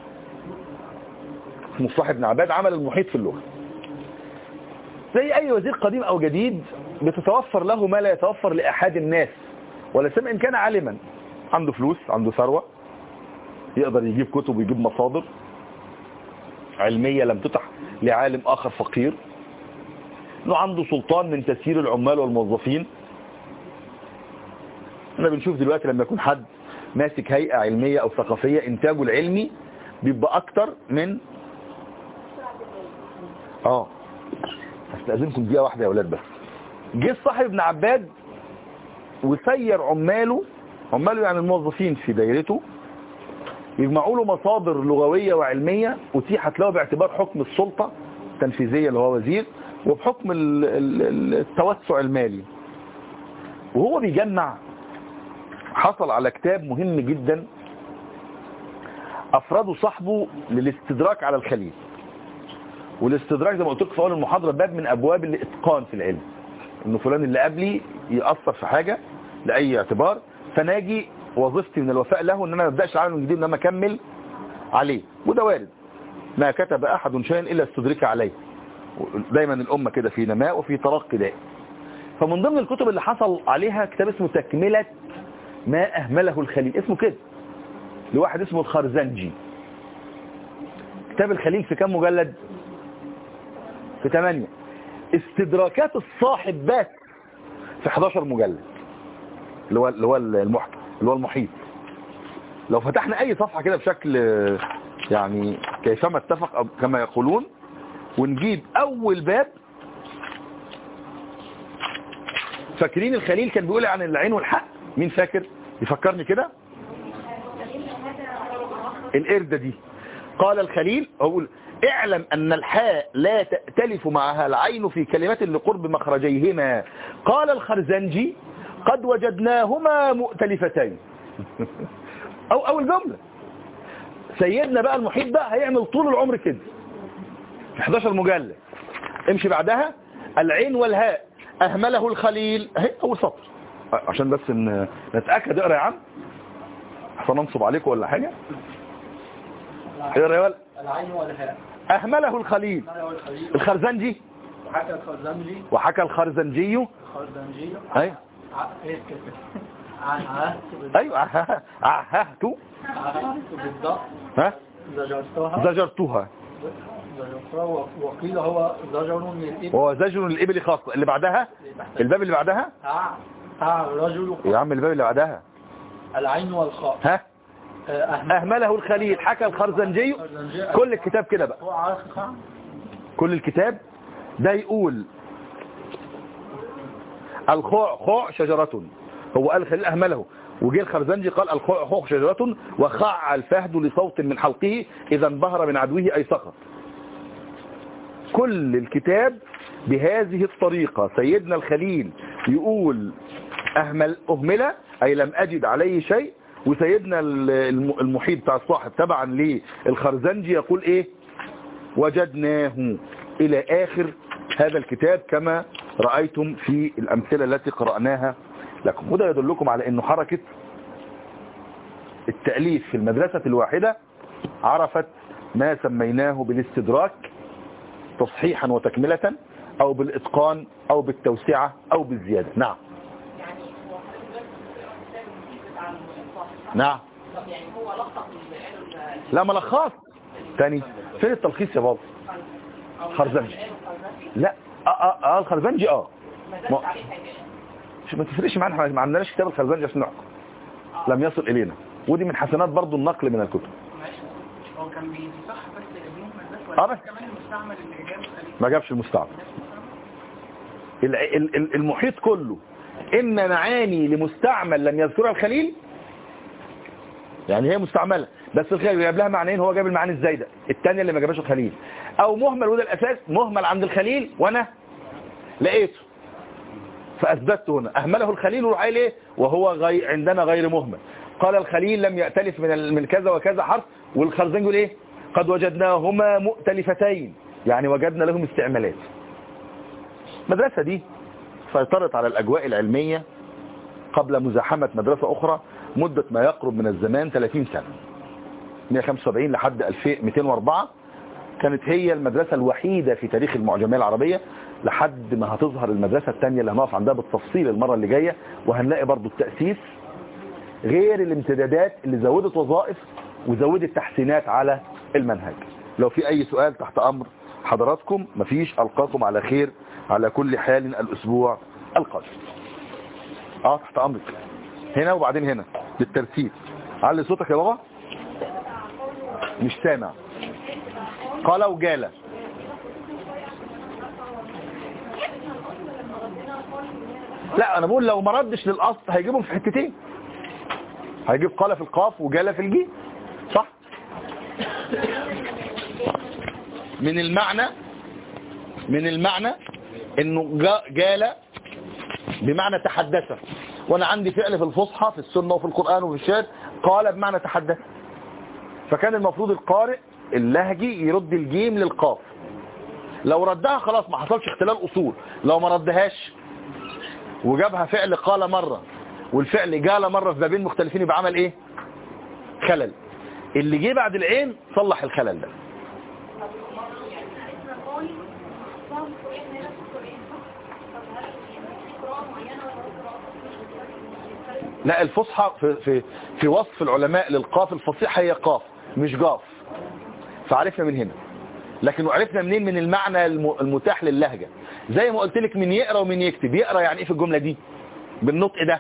اسمه صاحب ابن عباد عمل المحيط في اللغة زي أي وزير قديم أو جديد بتتوفر له ما لا يتوفر لأحد الناس ولا سمع إن كان عالما عنده فلوس عنده ثروة يقدر يجيب كتب ويجيب مصادر علمية لم تتح لعالم آخر فقير انه عنده سلطان من تسيير العمال والموظفين احنا بنشوف دلوقتي لما يكون حد ماسك هيئة علمية او ثقافية انتاجه العلمي بيبقى اكتر من اه هستأذنكم دقيقة واحدة يا اولاد بس جه صاحب ابن عباد وسير عماله عماله يعني الموظفين في دايرته يجمعوا له مصادر لغوية وعلمية أتيحت له باعتبار حكم السلطة التنفيذية اللي هو وزير وبحكم ال- ال- التوسع المالي وهو بيجمع حصل على كتاب مهم جدا أفرده صاحبه للاستدراك على الخليل والاستدراك زي ما قلت لكم في أول المحاضرة باب من أبواب الإتقان في العلم إنه فلان اللي قبلي يأثر في حاجة لأي اعتبار فناجي وظيفتي من الوفاء له ان انا ما ابداش عمل من جديد ان انا اكمل عليه وده وارد ما كتب احد شيئا الا استدرك عليه دايما الامه كده في نماء وفي ترقي دائم فمن ضمن الكتب اللي حصل عليها كتاب اسمه تكمله ما اهمله الخليل اسمه كده لواحد اسمه الخرزنجي كتاب الخليل في كم مجلد في 8 استدراكات الصاحب بس في 11 مجلد اللي هو اللي هو المحكم اللي هو المحيط لو فتحنا اي صفحة كده بشكل يعني كيفما اتفق أو كما يقولون ونجيب اول باب فاكرين الخليل كان بيقول عن العين والحق مين فاكر يفكرني كده القردة دي قال الخليل اقول اعلم ان الحاء لا تأتلف معها العين في كلمات لقرب مخرجيهما قال الخرزنجي قد وجدناهما مؤتلفتين او اول جملة سيدنا بقى المحيط بقى هيعمل طول العمر كده في 11 مجلد امشي بعدها العين والهاء اهمله الخليل اهي اول سطر عشان بس ان نتاكد اقرا يا عم عشان انصب عليكم ولا حاجه اقرا يا ولد العين والهاء اهمله الخليل هذا هو الخليل الخرزنجي وحكى الخزنجي وحكى الخرزنجي الخزنجي اي ع- ايه كده عهدت بالضبط ايوه عه- عهدت عهدت بالضبط ها زجرتها زجرتها زجرتها و- وقيل هو زجر من الإبل وهو زجر الابل خاصه اللي بعدها الباب اللي بعدها تع تع رجل يا عم الباب اللي بعدها العين والخاء ها أهمل اهمله الخليل حكى الخرزنجي الخزنجي كل الكتاب كده بقى هو عارف كل الكتاب ده يقول الخوع خوع شجرة هو قال خليل أهمله وجه الخرزنجي قال الخوع خوع شجرة وخع الفهد لصوت من حلقه إذا انبهر من عدوه أي سقط كل الكتاب بهذه الطريقة سيدنا الخليل يقول أهمل أهمل أي لم أجد عليه شيء وسيدنا الم- المحيط بتاع الصاحب تبعا للخرزنجي يقول إيه وجدناه إلى آخر هذا الكتاب كما رأيتم في الأمثلة التي قرأناها لكم وده يدلكم على أنه حركة التأليف في المدرسة الواحدة عرفت ما سميناه بالاستدراك تصحيحا وتكملة أو بالإتقان أو بالتوسعة أو بالزيادة نعم يعني هو حضرتك الكتاب الجديد بتاع المصطلح نعم طب يعني هو لخص اللي قاله ال- لا ملخص تاني فين التلخيص يا بابا أو خرزنجي. اللي قاله الخرزنجي لا اه اه, آه الخرزنجي اه ما ما- زادش عليه حاجة مش ما تفرقش معانا احنا ما عندناش كتاب الخرزنجي عشان نحكم لم يصل الينا ودي من حسنات برضو النقل من الكتب معلش هو كان بيصح بس المهمل بس اه ولا بس كمان المستعمل اللي جابه خليل ما جابش المستعمل الع- ال- ال- المحيط كله اما معاني لمستعمل لم يذكرها الخليل يعني هي مستعملة بس الخليل جاب لها معنيين هو جاب المعاني الزايدة الثانيه اللي ما جابهاش الخليل او مهمل وده الاساس مهمل عند الخليل وانا لقيته فاثبته هنا اهمله الخليل وراح قايل ايه وهو غير عندنا غير مهمل قال الخليل لم يأتلف من ال- من كذا وكذا حرف والخرزنجي يقول ايه قد وجدناهما مؤتلفتين يعني وجدنا لهم استعمالات المدرسة دي سيطرت على الأجواء العلمية قبل مزاحمة مدرسة أخرى مدة ما يقرب من الزمان 30 سنة 175 لحد 2204 كانت هي المدرسة الوحيدة في تاريخ المعجمية العربية لحد ما هتظهر المدرسة الثانية اللي هنقف عندها بالتفصيل المرة اللي جاية وهنلاقي برضو التأسيس غير الامتدادات اللي زودت وظائف وزودت تحسينات على المنهج لو في أي سؤال تحت أمر حضراتكم مفيش ألقاكم على خير على كل حال الأسبوع القادم اه تحت أمرك هنا وبعدين هنا بالترتيب علي صوتك يا بابا مش سامع قال وجال لا انا بقول لو ما ردش للاصل هيجيبهم في حتتين هيجيب قال في القاف وجال في الجيم صح من المعنى من المعنى انه جا- جال بمعنى تحدث وانا عندي فعل في الفصحى في السنة وفي القرآن وفي الشعر قال بمعنى تحدث فكان المفروض القارئ اللهجي يرد الجيم للقاف لو ردها خلاص ما حصلش اختلال اصول لو ما ردهاش وجابها فعل قال مرة والفعل جال مرة في بابين مختلفين يبقى عمل ايه خلل اللي جه بعد العين صلح الخلل ده لا الفصحى في, في, في وصف العلماء للقاف الفصيحة هي قاف مش جاف فعرفنا من هنا لكن عرفنا منين من المعنى الم- المتاح للهجة زي ما قلت لك من يقرأ ومن يكتب يقرأ يعني ايه في الجملة دي بالنطق ده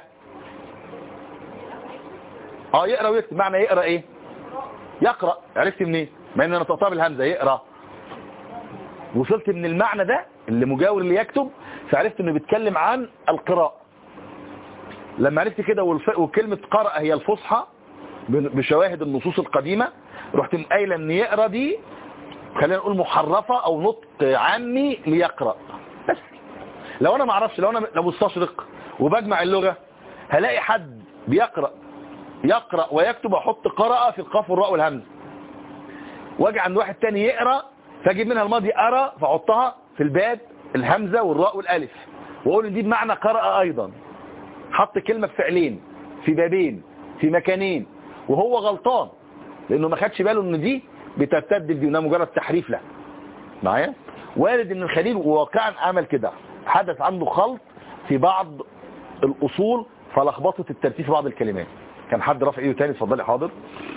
اه يقرأ ويكتب معنى يقرأ ايه يقرأ عرفت منين مع ان انا نطقتها بالهمزة يقرأ وصلت من المعنى ده اللي مجاور اللي يكتب فعرفت انه بيتكلم عن القراءة لما عرفت كده والف- وكلمة قرأ هي الفصحى ب- بشواهد النصوص القديمة رحت قايله ان يقرأ دي خلينا نقول محرفة او نطق عامي ليقرأ بس لو انا ما اعرفش لو انا لو مستشرق وبجمع اللغة هلاقي حد بيقرأ يقرأ ويكتب احط قرأ في القاف والراء والهمز واجي عند واحد تاني يقرأ فاجيب منها الماضي أرى فاحطها في الباب الهمزة والراء والالف واقول ان دي بمعنى قرأ ايضا حط كلمة في فعلين في بابين في مكانين وهو غلطان لانه ما خدش باله ان دي بترتد دي وانها مجرد تحريف له معايا وارد ان الخليل واقعا عمل كده حدث عنده خلط في بعض الاصول فلخبطت الترتيب في بعض الكلمات كان حد رافع ايده تاني اتفضلي حاضر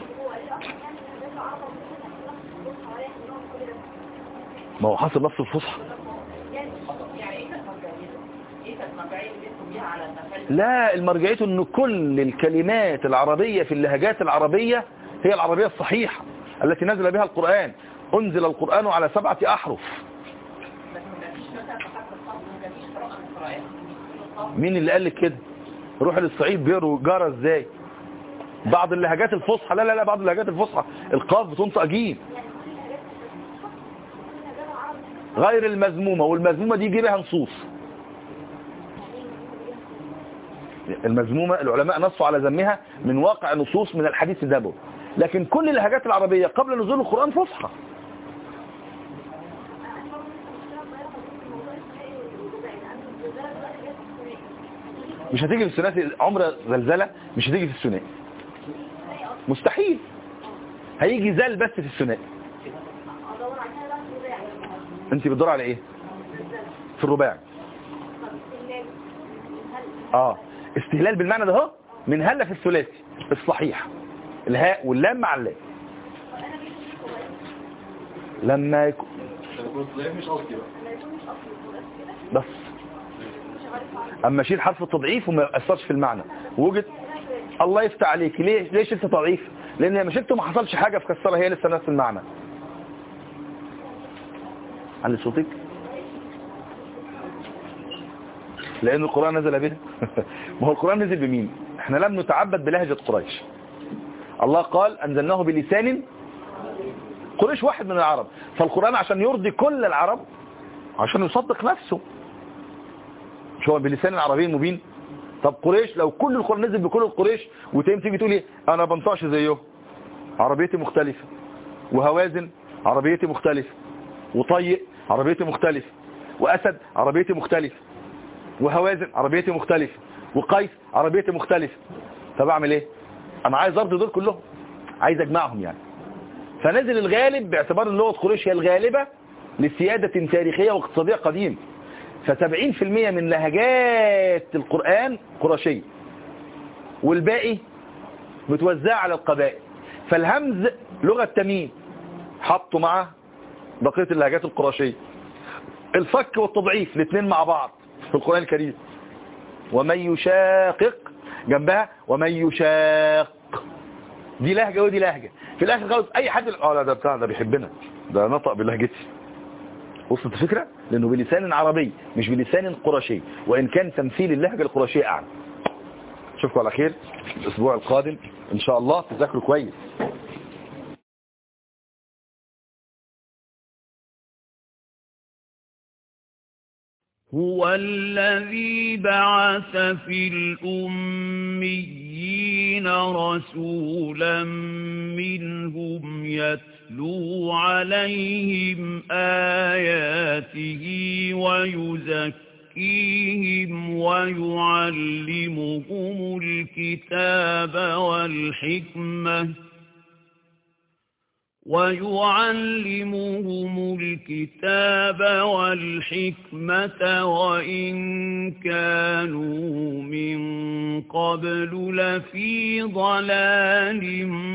ما هو حصل نفس الفصحى يعني ايه المرجعيه؟ ايه المرجعيه اللي انتم بيها على المثال لا المرجعية ان كل الكلمات العربية في اللهجات العربية هي العربية الصحيحة التي نزل بها القرآن انزل القرآن على سبعة احرف لكن ما فيش مثلا حتى الصوت ما فيش قراءه من القراءات مين اللي قال لك كده روح للصعيد بيقروا جارة ازاي بعض اللهجات الفصحى لا لا لا بعض اللهجات الفصحى القاف بتنطق جيم غير المذمومة والمذمومة دي يجي بها نصوص المذمومة العلماء نصوا على ذمها من واقع نصوص من الحديث النبوي لكن كل اللهجات العربية قبل نزول القرآن فصحى مش هتيجي في الثلاثي عمر زلزلة مش هتيجي في الثنائي مستحيل هيجي زال بس في الثنائي انت بتدور على ايه في الرباعي اه استهلال بالمعنى ده اهو من هله في الثلاثي الصحيح الهاء واللام مع اللام لما يكون مش قصدي بقى بس اما اشيل حرف التضعيف وما يأثرش في المعنى وجد الله يفتح عليك ليه ليه شلت تضعيف لان لما شلته ما حصلش حاجه فكسرها هي لسه نفس المعنى علي صوتك لان القران نزل به ما هو القران نزل بمين احنا لم نتعبد بلهجه قريش الله قال انزلناه بلسان قريش واحد من العرب فالقران عشان يرضي كل العرب عشان يصدق نفسه مش هو بلسان عربي مبين طب قريش لو كل القرآن نزل بكل القريش وتيجي تيجي تقول ايه انا بنطقش زيه عربيتي مختلفة وهوازن عربيتي مختلفة وطيق عربيتي مختلفة واسد عربيتي مختلفة وهوازن عربيتي مختلفة وقيس عربيتي مختلفة طب اعمل ايه انا عايز ارضي دول كلهم عايز اجمعهم يعني فنزل الغالب باعتبار ان لغه قريش هي الغالبة لسيادة تاريخية واقتصادية قديم ف70% من لهجات القرآن قرشية والباقي متوزع على القبائل فالهمز لغة تميم حطوا مع بقية اللهجات القرشية الفك والتضعيف الاثنين مع بعض في القرآن الكريم ومن يشاقق جنبها ومن يشاق دي لهجة ودي لهجة في الاخر خالص اي حد اه لا ده بتاع ده بيحبنا ده نطق بلهجتي وصلت الفكرة لانه بلسان عربي مش بلسان قرشي وان كان تمثيل اللهجة القرشية اعلى اشوفكم على خير الاسبوع القادم ان شاء الله تذاكروا كويس هو الذي بعث في الأميين رسولا منهم يتلو عليهم آياته ويزكيهم ويعلمهم الكتاب والحكمة ويعلمهم الكتاب والحكمة وإن كانوا من قبل لفي ضلال